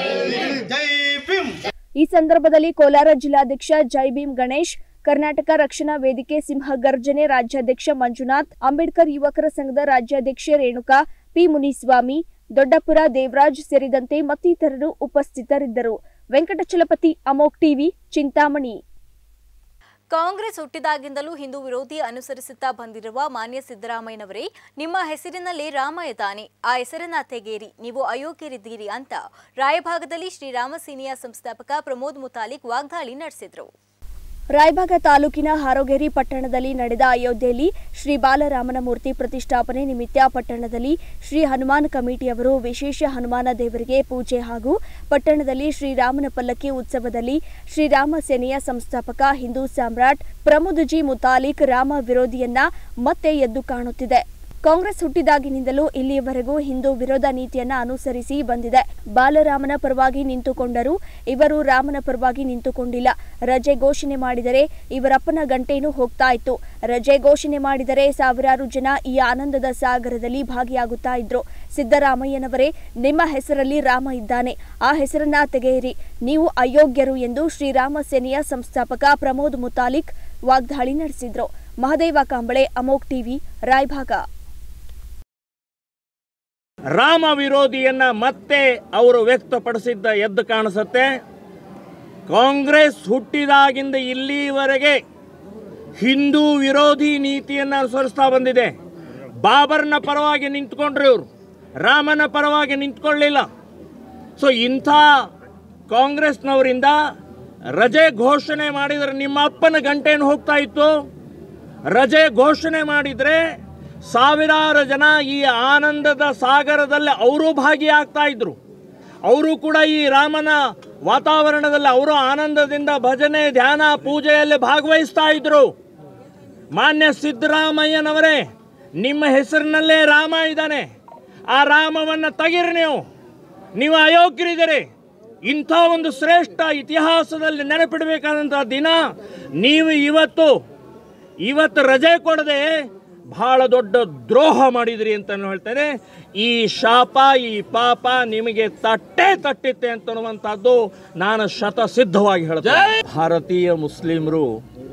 ಜೈ ಭೀಮ್ ಈ ಸಂದರ್ಭದಲ್ಲಿ ಕೋಲಾರ ಜಿಲ್ಲಾಧ್ಯಕ್ಷ ಜೈ ಭೀಮ್ ಗಣೇಶ್ ಕರ್ನಾಟಕ ರಕ್ಷಣಾ ವೇದಿಕೆ ಸಿಂಹ ಗರ್ಜನೆ ರಾಜ್ಯಾಧ್ಯಕ್ಷ ಮಂಜುನಾಥ್ ಅಂಬೇಡ್ಕರ್ ಯುವಕರ ಸಂಘದ ರಾಜ್ಯಾಧ್ಯಕ್ಷೆ ರೇಣುಕಾ ಪಿ ಮುನಿಸ್ವಾಮಿ ದೊಡ್ಡಪುರ ದೇವರಾಜ್ ಸೇರಿದಂತೆ ಮತ್ತಿತರರು ಉಪಸ್ಥಿತರಿದ್ದರು ವೆಂಕಟಚಲಪತಿ ಅಮೋಕ್ ಟಿವಿ ಚಿಂತಾಮಣಿ ಕಾಂಗ್ರೆಸ್ ಹುಟ್ಟಿದಾಗಿಂದಲೂ ಹಿಂದೂ ವಿರೋಧಿ ಅನುಸರಿಸುತ್ತಾ ಬಂದಿರುವ ಮಾನ್ಯ ಸಿದ್ದರಾಮಯ್ಯನವರೇ ನಿಮ್ಮ ಹೆಸರಿನಲ್ಲೇ ರಾಮ ಇದ್ದಾನೆ ಆ ಹೆಸರನ್ನ ತೆಗೆಯಿರಿ ನೀವು ಅಯೋಗ್ಯರಿದ್ದೀರಿ ಅಂತ ರಾಯಭಾಗದಲ್ಲಿ ಶ್ರೀರಾಮ ಸೇನೆಯ ಸಂಸ್ಥಾಪಕ ಪ್ರಮೋದ್ ಮುತಾಲಿಕ್ ವಾಗ್ದಾಳಿ ನಡೆಸಿದ್ರು ರಾಯಬಾಗ ತಾಲೂಕಿನ ಹಾರೋಗೇರಿ ಪಟ್ಟಣದಲ್ಲಿ ನಡೆದ ಅಯೋಧ್ಯೆಯಲ್ಲಿ ಶ್ರೀ ಬಾಲರಾಮನ ಮೂರ್ತಿ ಪ್ರತಿಷ್ಠಾಪನೆ ನಿಮಿತ್ತ ಪಟ್ಟಣದಲ್ಲಿ ಶ್ರೀ ಹನುಮಾನ್ ಕಮಿಟಿಯವರು ವಿಶೇಷ ಹನುಮಾನ ದೇವರಿಗೆ ಪೂಜೆ ಹಾಗೂ ಪಟ್ಟಣದಲ್ಲಿ ಶ್ರೀರಾಮನ ಪಲ್ಲಕ್ಕಿ ಉತ್ಸವದಲ್ಲಿ ಶ್ರೀರಾಮ ಸೇನೆಯ ಸಂಸ್ಥಾಪಕ ಹಿಂದೂ ಸಾಮ್ರಾಟ್ ಪ್ರಮೋದ್ಜಿ ಮುತಾಲಿಕ್ ರಾಮ ವಿರೋಧಿಯನ್ನ ಮತ್ತೆ ಎದ್ದು ಕಾಣುತ್ತಿದೆ ಕಾಂಗ್ರೆಸ್ ಹುಟ್ಟಿದಾಗಿನಿಂದಲೂ ಇಲ್ಲಿಯವರೆಗೂ ಹಿಂದೂ ವಿರೋಧ ನೀತಿಯನ್ನ ಅನುಸರಿಸಿ ಬಂದಿದೆ ಬಾಲರಾಮನ ಪರವಾಗಿ ನಿಂತುಕೊಂಡರೂ ಇವರು ರಾಮನ ಪರವಾಗಿ ನಿಂತುಕೊಂಡಿಲ್ಲ ರಜೆ ಘೋಷಣೆ ಮಾಡಿದರೆ ಇವರಪ್ಪನ ಗಂಟೇನು ಹೋಗ್ತಾ ಇತ್ತು ರಜೆ ಘೋಷಣೆ ಮಾಡಿದರೆ ಸಾವಿರಾರು ಜನ ಈ ಆನಂದದ ಸಾಗರದಲ್ಲಿ ಭಾಗಿಯಾಗುತ್ತಾ ಇದ್ರು ಸಿದ್ದರಾಮಯ್ಯನವರೇ ನಿಮ್ಮ ಹೆಸರಲ್ಲಿ ರಾಮ ಇದ್ದಾನೆ ಆ ಹೆಸರನ್ನ ತೆಗೆಯಿರಿ ನೀವು ಅಯೋಗ್ಯರು ಎಂದು ಶ್ರೀರಾಮ ಸೇನೆಯ ಸಂಸ್ಥಾಪಕ ಪ್ರಮೋದ್ ಮುತಾಲಿಕ್ ವಾಗ್ದಾಳಿ ನಡೆಸಿದ್ರು ಮಹದೇವ ಕಾಂಬಳೆ ಅಮೋಕ್ ಟಿವಿ ರಾಯಭಾಗ ರಾಮ ವಿರೋಧಿಯನ್ನ ಮತ್ತೆ ಅವರು ವ್ಯಕ್ತಪಡಿಸಿದ್ದ ಎದ್ದು ಕಾಣಿಸುತ್ತೆ ಕಾಂಗ್ರೆಸ್ ಹುಟ್ಟಿದಾಗಿಂದ ಇಲ್ಲಿವರೆಗೆ ಹಿಂದೂ ವಿರೋಧಿ ನೀತಿಯನ್ನು ಅನುಸರಿಸ್ತಾ ಬಂದಿದೆ ಬಾಬರ್ನ ಪರವಾಗಿ ನಿಂತ್ಕೊಂಡ್ರು ಇವರು ರಾಮನ ಪರವಾಗಿ ನಿಂತ್ಕೊಳ್ಳಿಲ್ಲ ಸೊ ಇಂಥ ಕಾಂಗ್ರೆಸ್ನವರಿಂದ ರಜೆ ಘೋಷಣೆ ಮಾಡಿದರೆ ನಿಮ್ಮ ಅಪ್ಪನ ಗಂಟೆಯನ್ನು ಹೋಗ್ತಾ ಇತ್ತು ರಜೆ ಘೋಷಣೆ ಮಾಡಿದರೆ ಸಾವಿರಾರು ಜನ ಈ ಆನಂದದ ಸಾಗರದಲ್ಲಿ ಅವರು ಭಾಗಿಯಾಗ್ತಾ ಇದ್ರು ಅವರು ಕೂಡ ಈ ರಾಮನ ವಾತಾವರಣದಲ್ಲಿ ಅವರು ಆನಂದದಿಂದ ಭಜನೆ ಧ್ಯಾನ ಪೂಜೆಯಲ್ಲಿ ಭಾಗವಹಿಸ್ತಾ ಇದ್ರು ಮಾನ್ಯ ಸಿದ್ದರಾಮಯ್ಯನವರೇ ನಿಮ್ಮ ಹೆಸರಿನಲ್ಲೇ ರಾಮ ಇದ್ದಾನೆ ಆ ರಾಮವನ್ನು ತೆಗಿರಿ ನೀವು ನೀವು ಅಯೋಗ್ಯರಿದ್ದೀರಿ ಇಂಥ ಒಂದು ಶ್ರೇಷ್ಠ ಇತಿಹಾಸದಲ್ಲಿ ನೆನಪಿಡಬೇಕಾದಂಥ ದಿನ ನೀವು ಇವತ್ತು ಇವತ್ತು ರಜೆ ಕೊಡದೆ ಬಹಳ ದೊಡ್ಡ ದ್ರೋಹ ಮಾಡಿದ್ರಿ ಅಂತ ನಾನು ಹೇಳ್ತೇನೆ ಈ ಶಾಪ ಈ ಪಾಪ ನಿಮಗೆ ತಟ್ಟೆ ತಟ್ಟಿತ್ತೆ ಅಂತನ್ನುವಂಥದ್ದು ನಾನು ಶತಸಿದ್ಧವಾಗಿ ಹೇಳ್ತೇನೆ ಭಾರತೀಯ ಮುಸ್ಲಿಮರು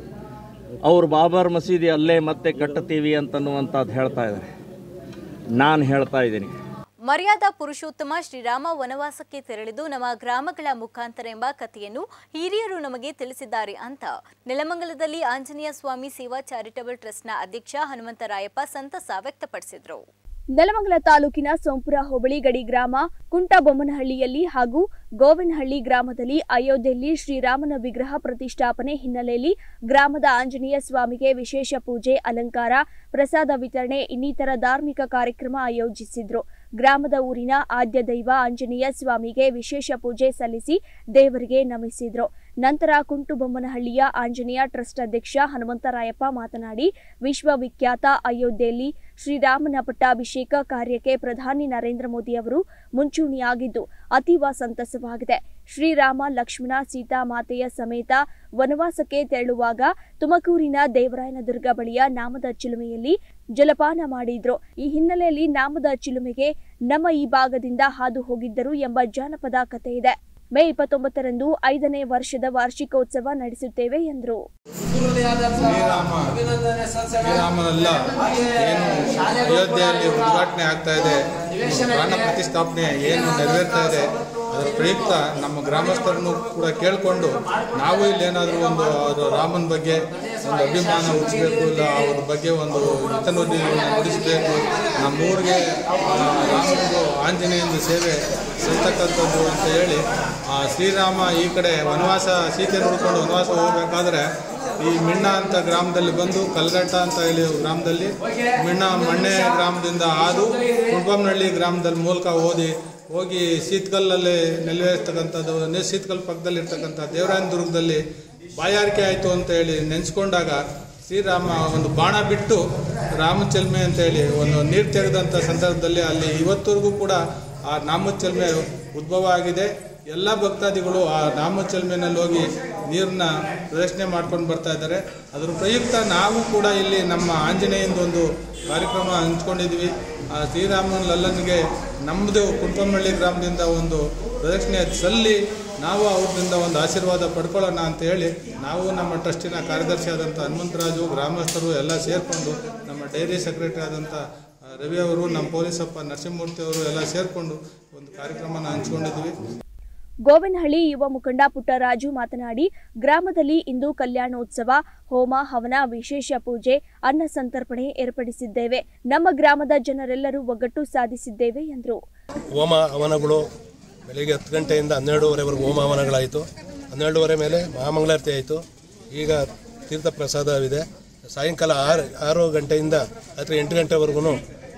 ಅವ್ರು ಬಾಬರ್ ಮಸೀದಿ ಅಲ್ಲೇ ಮತ್ತೆ ಕಟ್ಟುತ್ತೀವಿ ಅಂತನ್ನುವಂಥದ್ದು ಹೇಳ್ತಾ ಇದ್ದಾರೆ ನಾನು ಹೇಳ್ತಾ ಇದ್ದೀನಿ ಮರ್ಯಾದಾ ಪುರುಷೋತ್ತಮ ಶ್ರೀರಾಮ ವನವಾಸಕ್ಕೆ ತೆರಳಿದು ನಮ್ಮ ಗ್ರಾಮಗಳ ಮುಖಾಂತರ ಎಂಬ ಕಥೆಯನ್ನು ಹಿರಿಯರು ನಮಗೆ ತಿಳಿಸಿದ್ದಾರೆ ಅಂತ ನೆಲಮಂಗಲದಲ್ಲಿ ಆಂಜನೇಯ ಸ್ವಾಮಿ ಸೇವಾ ಚಾರಿಟಬಲ್ ಟ್ರಸ್ಟ್ನ ಅಧ್ಯಕ್ಷ ಹನುಮಂತರಾಯಪ್ಪ ಸಂತಸ ವ್ಯಕ್ತಪಡಿಸಿದರು ನೆಲಮಂಗಲ ತಾಲೂಕಿನ ಸೋಂಪುರ ಹೋಬಳಿ ಗಡಿ ಗ್ರಾಮ ಕುಂಟಬೊಮ್ಮನಹಳ್ಳಿಯಲ್ಲಿ ಹಾಗೂ ಗೋವಿನಹಳ್ಳಿ ಗ್ರಾಮದಲ್ಲಿ ಅಯೋಧ್ಯೆಯಲ್ಲಿ ಶ್ರೀರಾಮನ ವಿಗ್ರಹ ಪ್ರತಿಷ್ಠಾಪನೆ ಹಿನ್ನೆಲೆಯಲ್ಲಿ ಗ್ರಾಮದ ಆಂಜನೇಯ ಸ್ವಾಮಿಗೆ ವಿಶೇಷ ಪೂಜೆ ಅಲಂಕಾರ ಪ್ರಸಾದ ವಿತರಣೆ ಇನ್ನಿತರ ಧಾರ್ಮಿಕ ಕಾರ್ಯಕ್ರಮ ಆಯೋಜಿಸಿದ್ರು ಗ್ರಾಮದ ಊರಿನ ಆದ್ಯ ದೈವ ಆಂಜನೇಯ ಸ್ವಾಮಿಗೆ ವಿಶೇಷ ಪೂಜೆ ಸಲ್ಲಿಸಿ ದೇವರಿಗೆ ನಮಿಸಿದ್ರು ನಂತರ ಕುಂಟುಬೊಮ್ಮನಹಳ್ಳಿಯ ಆಂಜನೇಯ ಟ್ರಸ್ಟ್ ಅಧ್ಯಕ್ಷ ಹನುಮಂತರಾಯಪ್ಪ ಮಾತನಾಡಿ ವಿಶ್ವವಿಖ್ಯಾತ ಅಯೋಧ್ಯೆಯಲ್ಲಿ ಶ್ರೀರಾಮನ ಪಟ್ಟಾಭಿಷೇಕ ಕಾರ್ಯಕ್ಕೆ ಪ್ರಧಾನಿ ನರೇಂದ್ರ ಮೋದಿ ಅವರು ಮುಂಚೂಣಿಯಾಗಿದ್ದು ಅತೀವ ಸಂತಸವಾಗಿದೆ ಶ್ರೀರಾಮ ಲಕ್ಷ್ಮಣ ಸೀತಾಮಾತೆಯ ಸಮೇತ ವನವಾಸಕ್ಕೆ ತೆರಳುವಾಗ ತುಮಕೂರಿನ ದೇವರಾಯನದುರ್ಗ ಬಳಿಯ ನಾಮದ ಚಿಲುಮೆಯಲ್ಲಿ ಜಲಪಾನ ಮಾಡಿದ್ರು ಈ ಹಿನ್ನೆಲೆಯಲ್ಲಿ ನಾಮದ ಚಿಲುಮೆಗೆ ನಮ್ಮ ಈ ಭಾಗದಿಂದ ಹಾದು ಹೋಗಿದ್ದರು ಎಂಬ ಜಾನಪದ ಕಥೆ ಇದೆ ಮೇ ಇಪ್ಪತ್ತೊಂಬತ್ತರಂದು ಐದನೇ ವರ್ಷದ ವಾರ್ಷಿಕೋತ್ಸವ ನಡೆಸುತ್ತೇವೆ ಎಂದರು ಶ್ರೀರಾಮ ಶ್ರೀರಾಮನೆಲ್ಲ ಏನು ಅಯೋಧ್ಯೆಯಲ್ಲಿ ಉದ್ಘಾಟನೆ ಆಗ್ತಾ ಇದೆ ಪ್ರಾಣ ಪ್ರತಿಷ್ಠಾಪನೆ ಏನು ನೆರವೇರ್ತಾ ಇದೆ ಅದರ ಪ್ರಯುಕ್ತ ನಮ್ಮ ಗ್ರಾಮಸ್ಥರನ್ನು ಕೂಡ ಕೇಳಿಕೊಂಡು ನಾವು ಇಲ್ಲಿ ಏನಾದರೂ ಒಂದು ಅದು ರಾಮನ ಬಗ್ಗೆ ಒಂದು ಅಭಿಮಾನ ಹುಟ್ಟಿಸ್ಬೇಕು ಇಲ್ಲ ಅವ್ರ ಬಗ್ಗೆ ಒಂದು ಹಿತನುಡಿ ನುಡಿಸಬೇಕು ನಮ್ಮೂರಿಗೆ ರಾಮನಿಗೂ ಆಂಜನೇಯನ ಸೇವೆ ಸಲ್ತಕ್ಕಂಥದ್ದು ಅಂತ ಹೇಳಿ ಆ ಶ್ರೀರಾಮ ಈ ಕಡೆ ವನವಾಸ ಸೀತೆ ನೋಡ್ಕೊಂಡು ವನವಾಸ ಹೋಗಬೇಕಾದ್ರೆ ಈ ಮಿಣ್ಣ ಅಂತ ಗ್ರಾಮದಲ್ಲಿ ಬಂದು ಕಲ್ಗಟ್ಟ ಅಂತ ಹೇಳಿ ಗ್ರಾಮದಲ್ಲಿ ಮಿಣ್ಣ ಮಣ್ಣೆ ಗ್ರಾಮದಿಂದ ಹಾದು ಕುಂಬಮ್ಮನಹಳ್ಳಿ ಗ್ರಾಮದಲ್ಲಿ ಮೂಲಕ ಓದಿ ಹೋಗಿ ಶೀತ್ಕಲ್ಲಲ್ಲಿ ನೆಲೆವೇರ್ತಕ್ಕಂಥದ್ದು ನೆ- ಶೀತ್ಕಲ್ ಪಕ್ಕದಲ್ಲಿ ಇರ್ತಕ್ಕಂಥ ದೇವರಾಯನದುರ್ಗದಲ್ಲಿ ಬಾಯಾರಿಕೆ ಆಯಿತು ಅಂತ ಹೇಳಿ ನೆನೆಸ್ಕೊಂಡಾಗ ಶ್ರೀರಾಮ ಒಂದು ಬಾಣ ಬಿಟ್ಟು ರಾಮಚಲ್ಮೆ ಅಂತ ಹೇಳಿ ಒಂದು ನೀರು ತೆಗೆದಂಥ ಸಂದರ್ಭದಲ್ಲಿ ಅಲ್ಲಿ ಇವತ್ತವರೆಗೂ ಕೂಡ ಆ ನಾಮಚಲ್ಮೆ ಉದ್ಭವ ಆಗಿದೆ ಎಲ್ಲ ಭಕ್ತಾದಿಗಳು ಆ ನಾಮಚಲ್ಮೆನಲ್ಲಿ ಹೋಗಿ ನೀರನ್ನ ಪ್ರದರ್ಶನೆ ಮಾಡ್ಕೊಂಡು ಬರ್ತಾ ಇದ್ದಾರೆ ಅದ್ರ ಪ್ರಯುಕ್ತ ನಾವು ಕೂಡ ಇಲ್ಲಿ ನಮ್ಮ ಆಂಜನೇಯಂದು ಒಂದು ಕಾರ್ಯಕ್ರಮ ಹಂಚ್ಕೊಂಡಿದ್ವಿ ಆ ಶ್ರೀರಾಮನ ಲಲ್ಲನಿಗೆ ನಮ್ಮದು ಕುಂಟಮನಹಳ್ಳಿ ಗ್ರಾಮದಿಂದ ಒಂದು ಪ್ರದಕ್ಷಿಣೆ ಸಲ್ಲಿ ನಾವು ಅವ್ರಿಂದ ಒಂದು ಆಶೀರ್ವಾದ ಪಡ್ಕೊಳ್ಳೋಣ ಅಂತ ಹೇಳಿ ನಾವು ನಮ್ಮ ಟ್ರಸ್ಟಿನ ಕಾರ್ಯದರ್ಶಿ ಆದಂಥ ಹನುಮಂತರಾಜು ಗ್ರಾಮಸ್ಥರು ಎಲ್ಲ ಸೇರಿಕೊಂಡು ನಮ್ಮ ಡೈರಿ ಸೆಕ್ರೆಟರಿ ಆದಂಥ ಆ, ರವಿ ಅವರು ನಮ್ಮ ಪೊಲೀಸಪ್ಪ ನರಸಿಂಹಮೂರ್ತಿ ಅವರು ಎಲ್ಲ ಸೇರಿಕೊಂಡು ಒಂದು ಕಾರ್ಯಕ್ರಮನ ಹಂಚ್ಕೊಂಡಿದ್ವಿ ಗೋವಿನಹಳ್ಳಿ ಯುವ ಮುಖಂಡ ಪುಟ್ಟರಾಜು ಮಾತನಾಡಿ ಗ್ರಾಮದಲ್ಲಿ ಇಂದು ಕಲ್ಯಾಣೋತ್ಸವ ಹೋಮ ಹವನ ವಿಶೇಷ ಪೂಜೆ ಅನ್ನ ಸಂತರ್ಪಣೆ ಏರ್ಪಡಿಸಿದ್ದೇವೆ ನಮ್ಮ ಗ್ರಾಮದ ಜನರೆಲ್ಲರೂ ಒಗ್ಗಟ್ಟು ಸಾಧಿಸಿದ್ದೇವೆ ಎಂದರು ಹೋಮ ಹವನಗಳು ಬೆಳಿಗ್ಗೆ ಹತ್ತು ಗಂಟೆಯಿಂದ ಹನ್ನೆರಡೂವರೆವರೆಗೂ ಹೋಮ ಹವನಗಳಾಯಿತು ಹನ್ನೆರಡೂವರೆ ಮೇಲೆ ಮಹಾಮಂಗಳಾರತಿ ಆಯಿತು ಈಗ ತೀರ್ಥ ಪ್ರಸಾದವಿದೆ ಸಾಯಂಕಾಲ ಆರು ಆರು ಗಂಟೆಯಿಂದ ರಾತ್ರಿ ಎಂಟು ಗಂಟೆವರೆಗೂ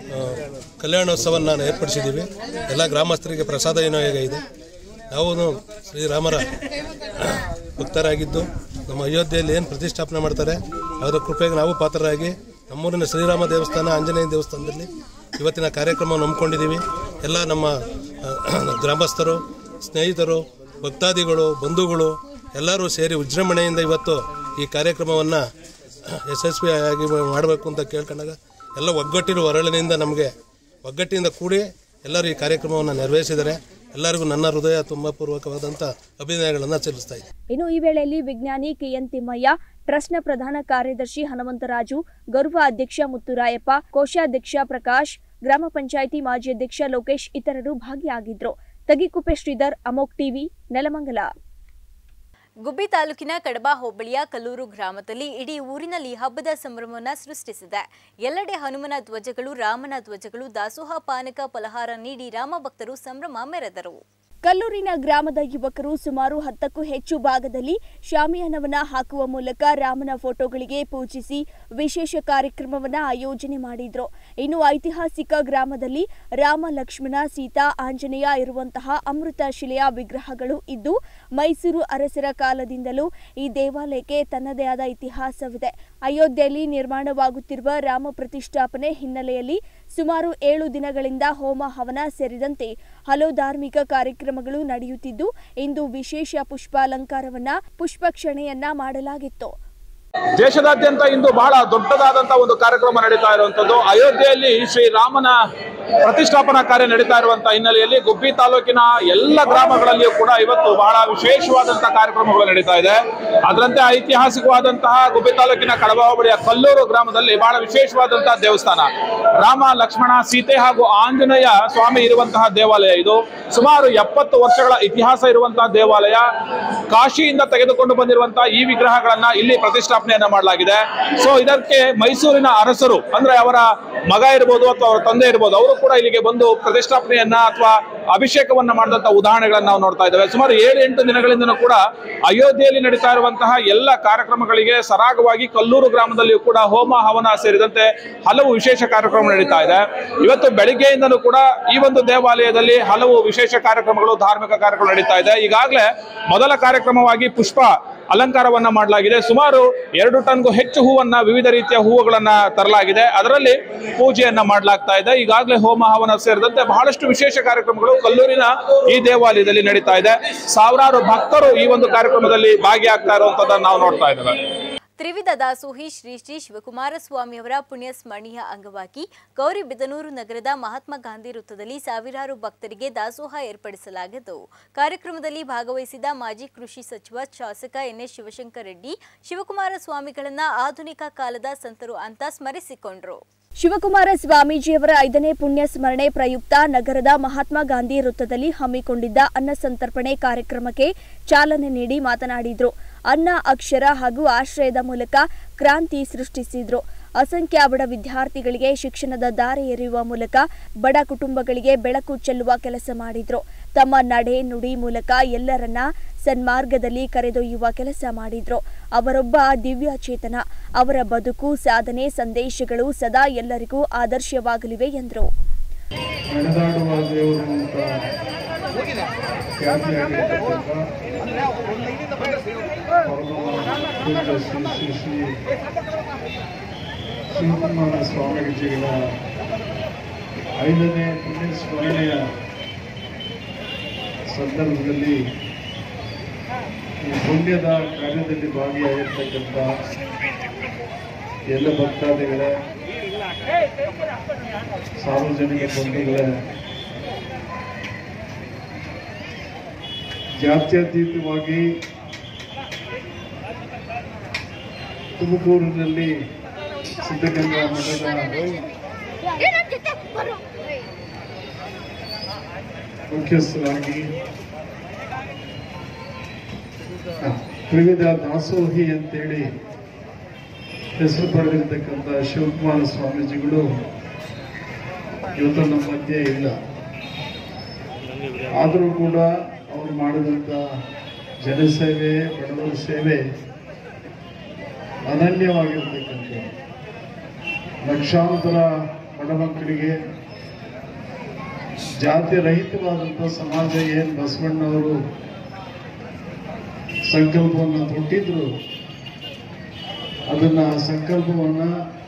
ಕಲ್ಯಾಣೋತ್ಸವನ ಏರ್ಪಡಿಸಿದ್ದೀವಿ ಎಲ್ಲ ಗ್ರಾಮಸ್ಥರಿಗೆ ಪ್ರಸಾದ ಏನೋ ಈಗ ಇದೆ ನಾವು ಶ್ರೀರಾಮರ ಭಕ್ತರಾಗಿದ್ದು ನಮ್ಮ ಅಯೋಧ್ಯೆಯಲ್ಲಿ ಏನು ಪ್ರತಿಷ್ಠಾಪನೆ ಮಾಡ್ತಾರೆ ಅವರ ಕೃಪೆಗೆ ನಾವು ಪಾತ್ರರಾಗಿ ನಮ್ಮೂರಿನ ಶ್ರೀರಾಮ ದೇವಸ್ಥಾನ ಆಂಜನೇಯ ದೇವಸ್ಥಾನದಲ್ಲಿ ಇವತ್ತಿನ ಕಾರ್ಯಕ್ರಮ ನಂಬ್ಕೊಂಡಿದ್ದೀವಿ ಎಲ್ಲ ನಮ್ಮ ಆ, ಗ್ರಾಮಸ್ಥರು ಸ್ನೇಹಿತರು ಭಕ್ತಾದಿಗಳು ಬಂಧುಗಳು ಎಲ್ಲರೂ ಸೇರಿ ವಿಜೃಂಭಣೆಯಿಂದ ಇವತ್ತು ಈ ಕಾರ್ಯಕ್ರಮವನ್ನು ಯಶಸ್ವಿಯಾಗಿ ಮಾಡಬೇಕು ಅಂತ ಕೇಳ್ಕೊಂಡಾಗ ಎಲ್ಲ ಒಗ್ಗಟ್ಟಿನ ಹೊರಳಿನಿಂದ ನಮಗೆ ಒಗ್ಗಟ್ಟಿನಿಂದ ಕೂಡಿ ಎಲ್ಲರೂ ಈ ಕಾರ್ಯಕ್ರಮವನ್ನು ನೆರವೇರಿಸಿದ್ದಾರೆ ಎಲ್ಲರಿಗೂ ನನ್ನ ಹೃದಯ ತುಂಬ ಪೂರ್ವಕವಾದಂಥ ಅಭಿನಯಗಳನ್ನು ಸಲ್ಲಿಸ್ತಾ ಇದ್ದೀನಿ ಇನ್ನು ಈ ವೇಳೆಯಲ್ಲಿ ವಿಜ್ಞಾನಿ ಕೆಎನ್ ತಿಮ್ಮಯ್ಯ ಟ್ರಸ್ಟ್ನ ಪ್ರಧಾನ ಕಾರ್ಯದರ್ಶಿ ಹನುಮಂತರಾಜು ಗೌರವ ಅಧ್ಯಕ್ಷ ಮುತ್ತುರಾಯಪ್ಪ ಕೋಶಾಧ್ಯಕ್ಷ ಪ್ರಕಾಶ್ ಗ್ರಾಮ ಪಂಚಾಯಿತಿ ಮಾಜಿ ಅಧ್ಯಕ್ಷ ಲೋಕೇಶ್ ಇತರರು ಭಾಗಿಯಾಗಿದ್ರು ತಗಿಕುಪ್ಪೆ ಶ್ರೀಧರ್ ಅಮೋಕ್ ಟಿವಿ ನೆಲಮಂಗಲ ಗುಬ್ಬಿ ತಾಲೂಕಿನ ಕಡಬ ಹೋಬಳಿಯ ಕಲ್ಲೂರು ಗ್ರಾಮದಲ್ಲಿ ಇಡೀ ಊರಿನಲ್ಲಿ ಹಬ್ಬದ ಸಂಭ್ರಮವನ್ನು ಸೃಷ್ಟಿಸಿದೆ ಎಲ್ಲೆಡೆ ಹನುಮನ ಧ್ವಜಗಳು ರಾಮನ ಧ್ವಜಗಳು ದಾಸೋಹ ಪಾನಕ ಫಲಹಾರ ನೀಡಿ ರಾಮ ಭಕ್ತರು ಸಂಭ್ರಮ ಮೆರೆದರು ಕಲ್ಲೂರಿನ ಗ್ರಾಮದ ಯುವಕರು ಸುಮಾರು ಹತ್ತಕ್ಕೂ ಹೆಚ್ಚು ಭಾಗದಲ್ಲಿ ಶಾಮಿಯಾನವನ್ನ ಹಾಕುವ ಮೂಲಕ ರಾಮನ ಫೋಟೋಗಳಿಗೆ ಪೂಜಿಸಿ ವಿಶೇಷ ಕಾರ್ಯಕ್ರಮವನ್ನ ಆಯೋಜನೆ ಮಾಡಿದ್ರು ಇನ್ನು ಐತಿಹಾಸಿಕ ಗ್ರಾಮದಲ್ಲಿ ರಾಮ ಲಕ್ಷ್ಮಣ ಸೀತಾ ಆಂಜನೇಯ ಇರುವಂತಹ ಅಮೃತ ಶಿಲೆಯ ವಿಗ್ರಹಗಳು ಇದ್ದು ಮೈಸೂರು ಅರಸರ ಕಾಲದಿಂದಲೂ ಈ ದೇವಾಲಯಕ್ಕೆ ತನ್ನದೇ ಆದ ಇತಿಹಾಸವಿದೆ ಅಯೋಧ್ಯೆಯಲ್ಲಿ ನಿರ್ಮಾಣವಾಗುತ್ತಿರುವ ರಾಮ ಪ್ರತಿಷ್ಠಾಪನೆ ಹಿನ್ನೆಲೆಯಲ್ಲಿ ಸುಮಾರು ಏಳು ದಿನಗಳಿಂದ ಹೋಮ ಹವನ ಸೇರಿದಂತೆ ಹಲವು ಧಾರ್ಮಿಕ ಕಾರ್ಯಕ್ರಮಗಳು ನಡೆಯುತ್ತಿದ್ದು ಇಂದು ವಿಶೇಷ ಪುಷ್ಪಾಲಂಕಾರವನ್ನ ಪುಷ್ಪಕ್ಷಣೆಯನ್ನ ಮಾಡಲಾಗಿತ್ತು ದೇಶದಾದ್ಯಂತ ಇಂದು ಬಹಳ ದೊಡ್ಡದಾದಂತಹ ಒಂದು ಕಾರ್ಯಕ್ರಮ ನಡೀತಾ ಇರುವಂತದ್ದು ಅಯೋಧ್ಯೆಯಲ್ಲಿ ಶ್ರೀರಾಮನ ಪ್ರತಿಷ್ಠಾಪನಾ ಕಾರ್ಯ ನಡೀತಾ ಇರುವಂತಹ ಹಿನ್ನೆಲೆಯಲ್ಲಿ ಗುಬ್ಬಿ ತಾಲೂಕಿನ ಎಲ್ಲ ಗ್ರಾಮಗಳಲ್ಲಿಯೂ ಕೂಡ ಇವತ್ತು ಬಹಳ ವಿಶೇಷವಾದಂತಹ ಕಾರ್ಯಕ್ರಮಗಳು ನಡೀತಾ ಇದೆ ಅದರಂತೆ ಐತಿಹಾಸಿಕವಾದಂತಹ ಗುಬ್ಬಿ ತಾಲೂಕಿನ ಕಡಬ ಹೋಬಳಿಯ ಕಲ್ಲೂರು ಗ್ರಾಮದಲ್ಲಿ ಬಹಳ ವಿಶೇಷವಾದಂತಹ ದೇವಸ್ಥಾನ ರಾಮ ಲಕ್ಷ್ಮಣ ಸೀತೆ ಹಾಗೂ ಆಂಜನೇಯ ಸ್ವಾಮಿ ಇರುವಂತಹ ದೇವಾಲಯ ಇದು ಸುಮಾರು ಎಪ್ಪತ್ತು ವರ್ಷಗಳ ಇತಿಹಾಸ ಇರುವಂತಹ ದೇವಾಲಯ ಕಾಶಿಯಿಂದ ತೆಗೆದುಕೊಂಡು ಬಂದಿರುವಂತಹ ಈ ವಿಗ್ರಹಗಳನ್ನ ಇಲ್ಲಿ ಪ್ರತಿಷ್ಠಾಪನೆಯನ್ನ ಮಾಡಲಾಗಿದೆ ಸೊ ಇದಕ್ಕೆ ಮೈಸೂರಿನ ಅರಸರು ಅಂದ್ರೆ ಅವರ ಮಗ ಇರ್ಬೋದು ಅಥವಾ ಅವರ ತಂದೆ ಇರ್ಬೋದು ಅವರು ಕೂಡ ಇಲ್ಲಿಗೆ ಬಂದು ಪ್ರತಿಷ್ಠಾಪನೆಯನ್ನ ಅಥವಾ ಅಭಿಷೇಕವನ್ನ ಮಾಡಿದಂತ ಉದಾಹರಣೆಗಳನ್ನ ನಾವು ನೋಡ್ತಾ ಇದ್ದೇವೆ ಸುಮಾರು ಏಳು ಎಂಟು ದಿನಗಳಿಂದನೂ ಕೂಡ ಅಯೋಧ್ಯೆಯಲ್ಲಿ ನಡೀತಾ ಇರುವಂತಹ ಎಲ್ಲ ಕಾರ್ಯಕ್ರಮಗಳಿಗೆ ಸರಾಗವಾಗಿ ಕಲ್ಲೂರು ಗ್ರಾಮದಲ್ಲಿಯೂ ಕೂಡ ಹೋಮ ಹವನ ಸೇರಿದಂತೆ ಹಲವು ವಿಶೇಷ ಕಾರ್ಯಕ್ರಮ ನಡೀತಾ ಇದೆ ಇವತ್ತು ಬೆಳಿಗ್ಗೆಯಿಂದಲೂ ಕೂಡ ಈ ಒಂದು ದೇವಾಲಯದಲ್ಲಿ ಹಲವು ವಿಶೇಷ ಕಾರ್ಯಕ್ರಮಗಳು ಧಾರ್ಮಿಕ ಕಾರ್ಯಕ್ರಮ ನಡೀತಾ ಇದೆ ಈಗಾಗಲೇ ಮೊದಲ ಕಾರ್ಯಕ್ರಮವಾಗಿ ಪುಷ್ಪ ಅಲಂಕಾರವನ್ನ ಮಾಡಲಾಗಿದೆ ಸುಮಾರು ಎರಡು ಟನ್ಗೂ ಹೆಚ್ಚು ಹೂವನ್ನ ವಿವಿಧ ರೀತಿಯ ಹೂವುಗಳನ್ನ ತರಲಾಗಿದೆ ಅದರಲ್ಲಿ ಪೂಜೆಯನ್ನ ಮಾಡಲಾಗ್ತಾ ಇದೆ ಈಗಾಗಲೇ ಹೋಮ ಹವನ ಸೇರಿದಂತೆ ಬಹಳಷ್ಟು ವಿಶೇಷ ಕಾರ್ಯಕ್ರಮಗಳು ಕಲ್ಲೂರಿನ ಈ ದೇವಾಲಯದಲ್ಲಿ ನಡೀತಾ ಇದೆ ಸಾವಿರಾರು ಭಕ್ತರು ಈ ಒಂದು ಕಾರ್ಯಕ್ರಮದಲ್ಲಿ ಭಾಗಿಯಾಗ್ತಾ ಇರುವಂತದ್ದನ್ನು ನಾವು ನೋಡ್ತಾ ಇದ್ದೇವೆ ತ್ರಿವಿಧ ದಾಸೋಹಿ ಶ್ರೀ ಶ್ರೀ ಶಿವಕುಮಾರ ಸ್ವಾಮಿಯವರ ಪುಣ್ಯ ಸ್ಮರಣೀಯ ಅಂಗವಾಗಿ ಗೌರಿಬಿದನೂರು ನಗರದ ಮಹಾತ್ಮ ಗಾಂಧಿ ವೃತ್ತದಲ್ಲಿ ಸಾವಿರಾರು ಭಕ್ತರಿಗೆ ದಾಸೋಹ ಏರ್ಪಡಿಸಲಾಗಿದ್ದು ಕಾರ್ಯಕ್ರಮದಲ್ಲಿ ಭಾಗವಹಿಸಿದ ಮಾಜಿ ಕೃಷಿ ಸಚಿವ ಶಾಸಕ ಎನ್ಎಸ್ ಶಿವಶಂಕರ ರೆಡ್ಡಿ ಶಿವಕುಮಾರ ಸ್ವಾಮಿಗಳನ್ನ ಆಧುನಿಕ ಕಾಲದ ಸಂತರು ಅಂತ ಸ್ಮರಿಸಿಕೊಂಡ್ರು ಶಿವಕುಮಾರ ಸ್ವಾಮೀಜಿಯವರ ಐದನೇ ಪುಣ್ಯ ಸ್ಮರಣೆ ಪ್ರಯುಕ್ತ ನಗರದ ಮಹಾತ್ಮ ಗಾಂಧಿ ವೃತ್ತದಲ್ಲಿ ಹಮ್ಮಿಕೊಂಡಿದ್ದ ಅನ್ನ ಸಂತರ್ಪಣೆ ಕಾರ್ಯಕ್ರಮಕ್ಕೆ ಚಾಲನೆ ನೀಡಿ ಮಾತನಾಡಿದ್ರು ಅನ್ನ ಅಕ್ಷರ ಹಾಗೂ ಆಶ್ರಯದ ಮೂಲಕ ಕ್ರಾಂತಿ ಸೃಷ್ಟಿಸಿದ್ರು ಅಸಂಖ್ಯ ಬಡ ವಿದ್ಯಾರ್ಥಿಗಳಿಗೆ ಶಿಕ್ಷಣದ ದಾರಿ ಎರೆಯುವ ಮೂಲಕ ಬಡ ಕುಟುಂಬಗಳಿಗೆ ಬೆಳಕು ಚೆಲ್ಲುವ ಕೆಲಸ ಮಾಡಿದ್ರು ತಮ್ಮ ನಡೆ ನುಡಿ ಮೂಲಕ ಎಲ್ಲರನ್ನ ಸನ್ಮಾರ್ಗದಲ್ಲಿ ಕರೆದೊಯ್ಯುವ ಕೆಲಸ ಮಾಡಿದ್ರು ಅವರೊಬ್ಬ ದಿವ್ಯ ಚೇತನ ಅವರ ಬದುಕು ಸಾಧನೆ ಸಂದೇಶಗಳು ಸದಾ ಎಲ್ಲರಿಗೂ ಆದರ್ಶವಾಗಲಿವೆ ಎಂದರು ನಡೆದಾಡುವ ದೇವರು ಅಂತ ಖ್ಯಾತಿಯಾಗಿರ್ತಕ್ಕಂಥ ಪೂಜ್ಯ ಶ್ರೀ ಶ್ರೀ ಶ್ರೀ ಶಿವಕುಮಾರ ಸ್ವಾಮೀಜಿಗಳ ಐದನೇ ಪುಣ್ಯ ಸ್ಮರಣೆಯ ಸಂದರ್ಭದಲ್ಲಿ ಈ ಪುಣ್ಯದ ಕಾರ್ಯದಲ್ಲಿ ಭಾಗಿಯಾಗಿರ್ತಕ್ಕಂಥ ಎಲ್ಲ ಭಕ್ತಾದಿಗಳೇ ಸಾರ್ವಜನಿಕ ಬಂಧುಗಳೇ ಜಾತ್ಯತೀತವಾಗಿ ತುಮಕೂರಿನಲ್ಲಿ ಸಿದ್ಧಗಂಗಾ ಮಠದ ಮುಖ್ಯಸ್ಥರಾಗಿ ಆ, ತ್ರಿವಿಧ ದಾಸೋಹಿ ಅಂತೇಳಿ ಹೆಸರು ಪಡೆದಿರ್ತಕ್ಕಂಥ ಶಿವಕುಮಾರ ಸ್ವಾಮೀಜಿಗಳು ಇವತ್ತು ನಮ್ಮ ಮಧ್ಯೆ ಇಲ್ಲ ಆದರೂ ಕೂಡ ಅವರು ಮಾಡಿದಂಥ ಜನಸೇವೆ ಬಡವರ ಸೇವೆ ಅನನ್ಯವಾಗಿರ್ತಕ್ಕಂಥ ಲಕ್ಷಾಂತರ ಬಡ ಮಕ್ಕಳಿಗೆ ಜಾತಿ ರಹಿತವಾದಂಥ ಸಮಾಜ ಏನು ಬಸವಣ್ಣವರು ಸಂಕಲ್ಪವನ್ನು ತೊಟ್ಟಿದ್ರು ಅದನ್ನ ಸಂಕಲ್ಪವನ್ನ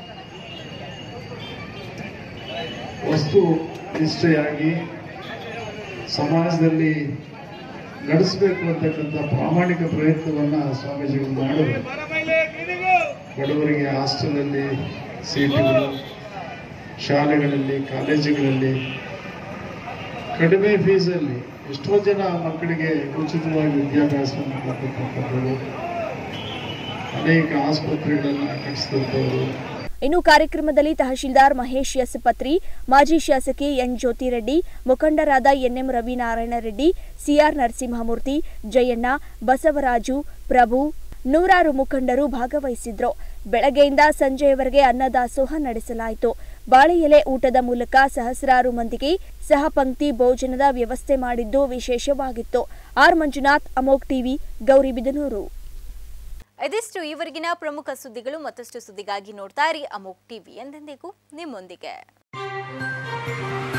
ವಸ್ತು ನಿಷ್ಠೆಯಾಗಿ ಸಮಾಜದಲ್ಲಿ ನಡೆಸಬೇಕು ಅಂತಕ್ಕಂಥ ಪ್ರಾಮಾಣಿಕ ಪ್ರಯತ್ನವನ್ನ ಸ್ವಾಮೀಜಿಗಳು ಮಾಡಿದ್ರು ಬಡವರಿಗೆ ಹಾಸ್ಟೆಲಲ್ಲಿ ಸೀಟುಗಳು ಶಾಲೆಗಳಲ್ಲಿ ಕಾಲೇಜುಗಳಲ್ಲಿ ಕಡಿಮೆ ಫೀಸಲ್ಲಿ ಎಷ್ಟೋ ಜನ ಮಕ್ಕಳಿಗೆ ಉಚಿತವಾಗಿ ವಿದ್ಯಾಭ್ಯಾಸವನ್ನು ಕೊಟ್ಟಿರ್ತಕ್ಕಂಥದ್ದು ಅನೇಕ ಆಸ್ಪತ್ರೆಗಳನ್ನು ಕಟ್ಟಿಸಿದಂಥವರು ಇನ್ನು ಕಾರ್ಯಕ್ರಮದಲ್ಲಿ ತಹಶೀಲ್ದಾರ್ ಮಹೇಶ್ ಎಸ್ ಪತ್ರಿ ಮಾಜಿ ಶಾಸಕಿ ಎನ್ ಜ್ಯೋತಿರೆಡ್ಡಿ ಮುಖಂಡರಾದ ಎನ್ಎಂ ರವಿನಾರಾಯಣ ರೆಡ್ಡಿ ಸಿಆರ್ ನರಸಿಂಹಮೂರ್ತಿ ಜಯಣ್ಣ ಬಸವರಾಜು ಪ್ರಭು ನೂರಾರು ಮುಖಂಡರು ಭಾಗವಹಿಸಿದ್ರು ಬೆಳಗ್ಗೆಯಿಂದ ಸಂಜೆಯವರೆಗೆ ಅನ್ನದಾಸೋಹ ನಡೆಸಲಾಯಿತು ಬಾಳೆ ಎಲೆ ಊಟದ ಮೂಲಕ ಸಹಸ್ರಾರು ಮಂದಿಗೆ ಸಹಪಂಕ್ತಿ ಭೋಜನದ ವ್ಯವಸ್ಥೆ ಮಾಡಿದ್ದು ವಿಶೇಷವಾಗಿತ್ತು ಆರ್ ಮಂಜುನಾಥ್ ಅಮೋಕ್ ಟಿವಿ ಗೌರಿಬಿದನೂರು ಇದಿಷ್ಟು ಈವರೆಗಿನ ಪ್ರಮುಖ ಸುದ್ದಿಗಳು ಮತ್ತಷ್ಟು ಸುದ್ದಿಗಾಗಿ ನೋಡ್ತಾ ಇರಿ ಅಮೋಕ್ ಟಿವಿ ಎಂದೆಂದಿಗೂ ನಿಮ್ಮೊಂದಿಗೆ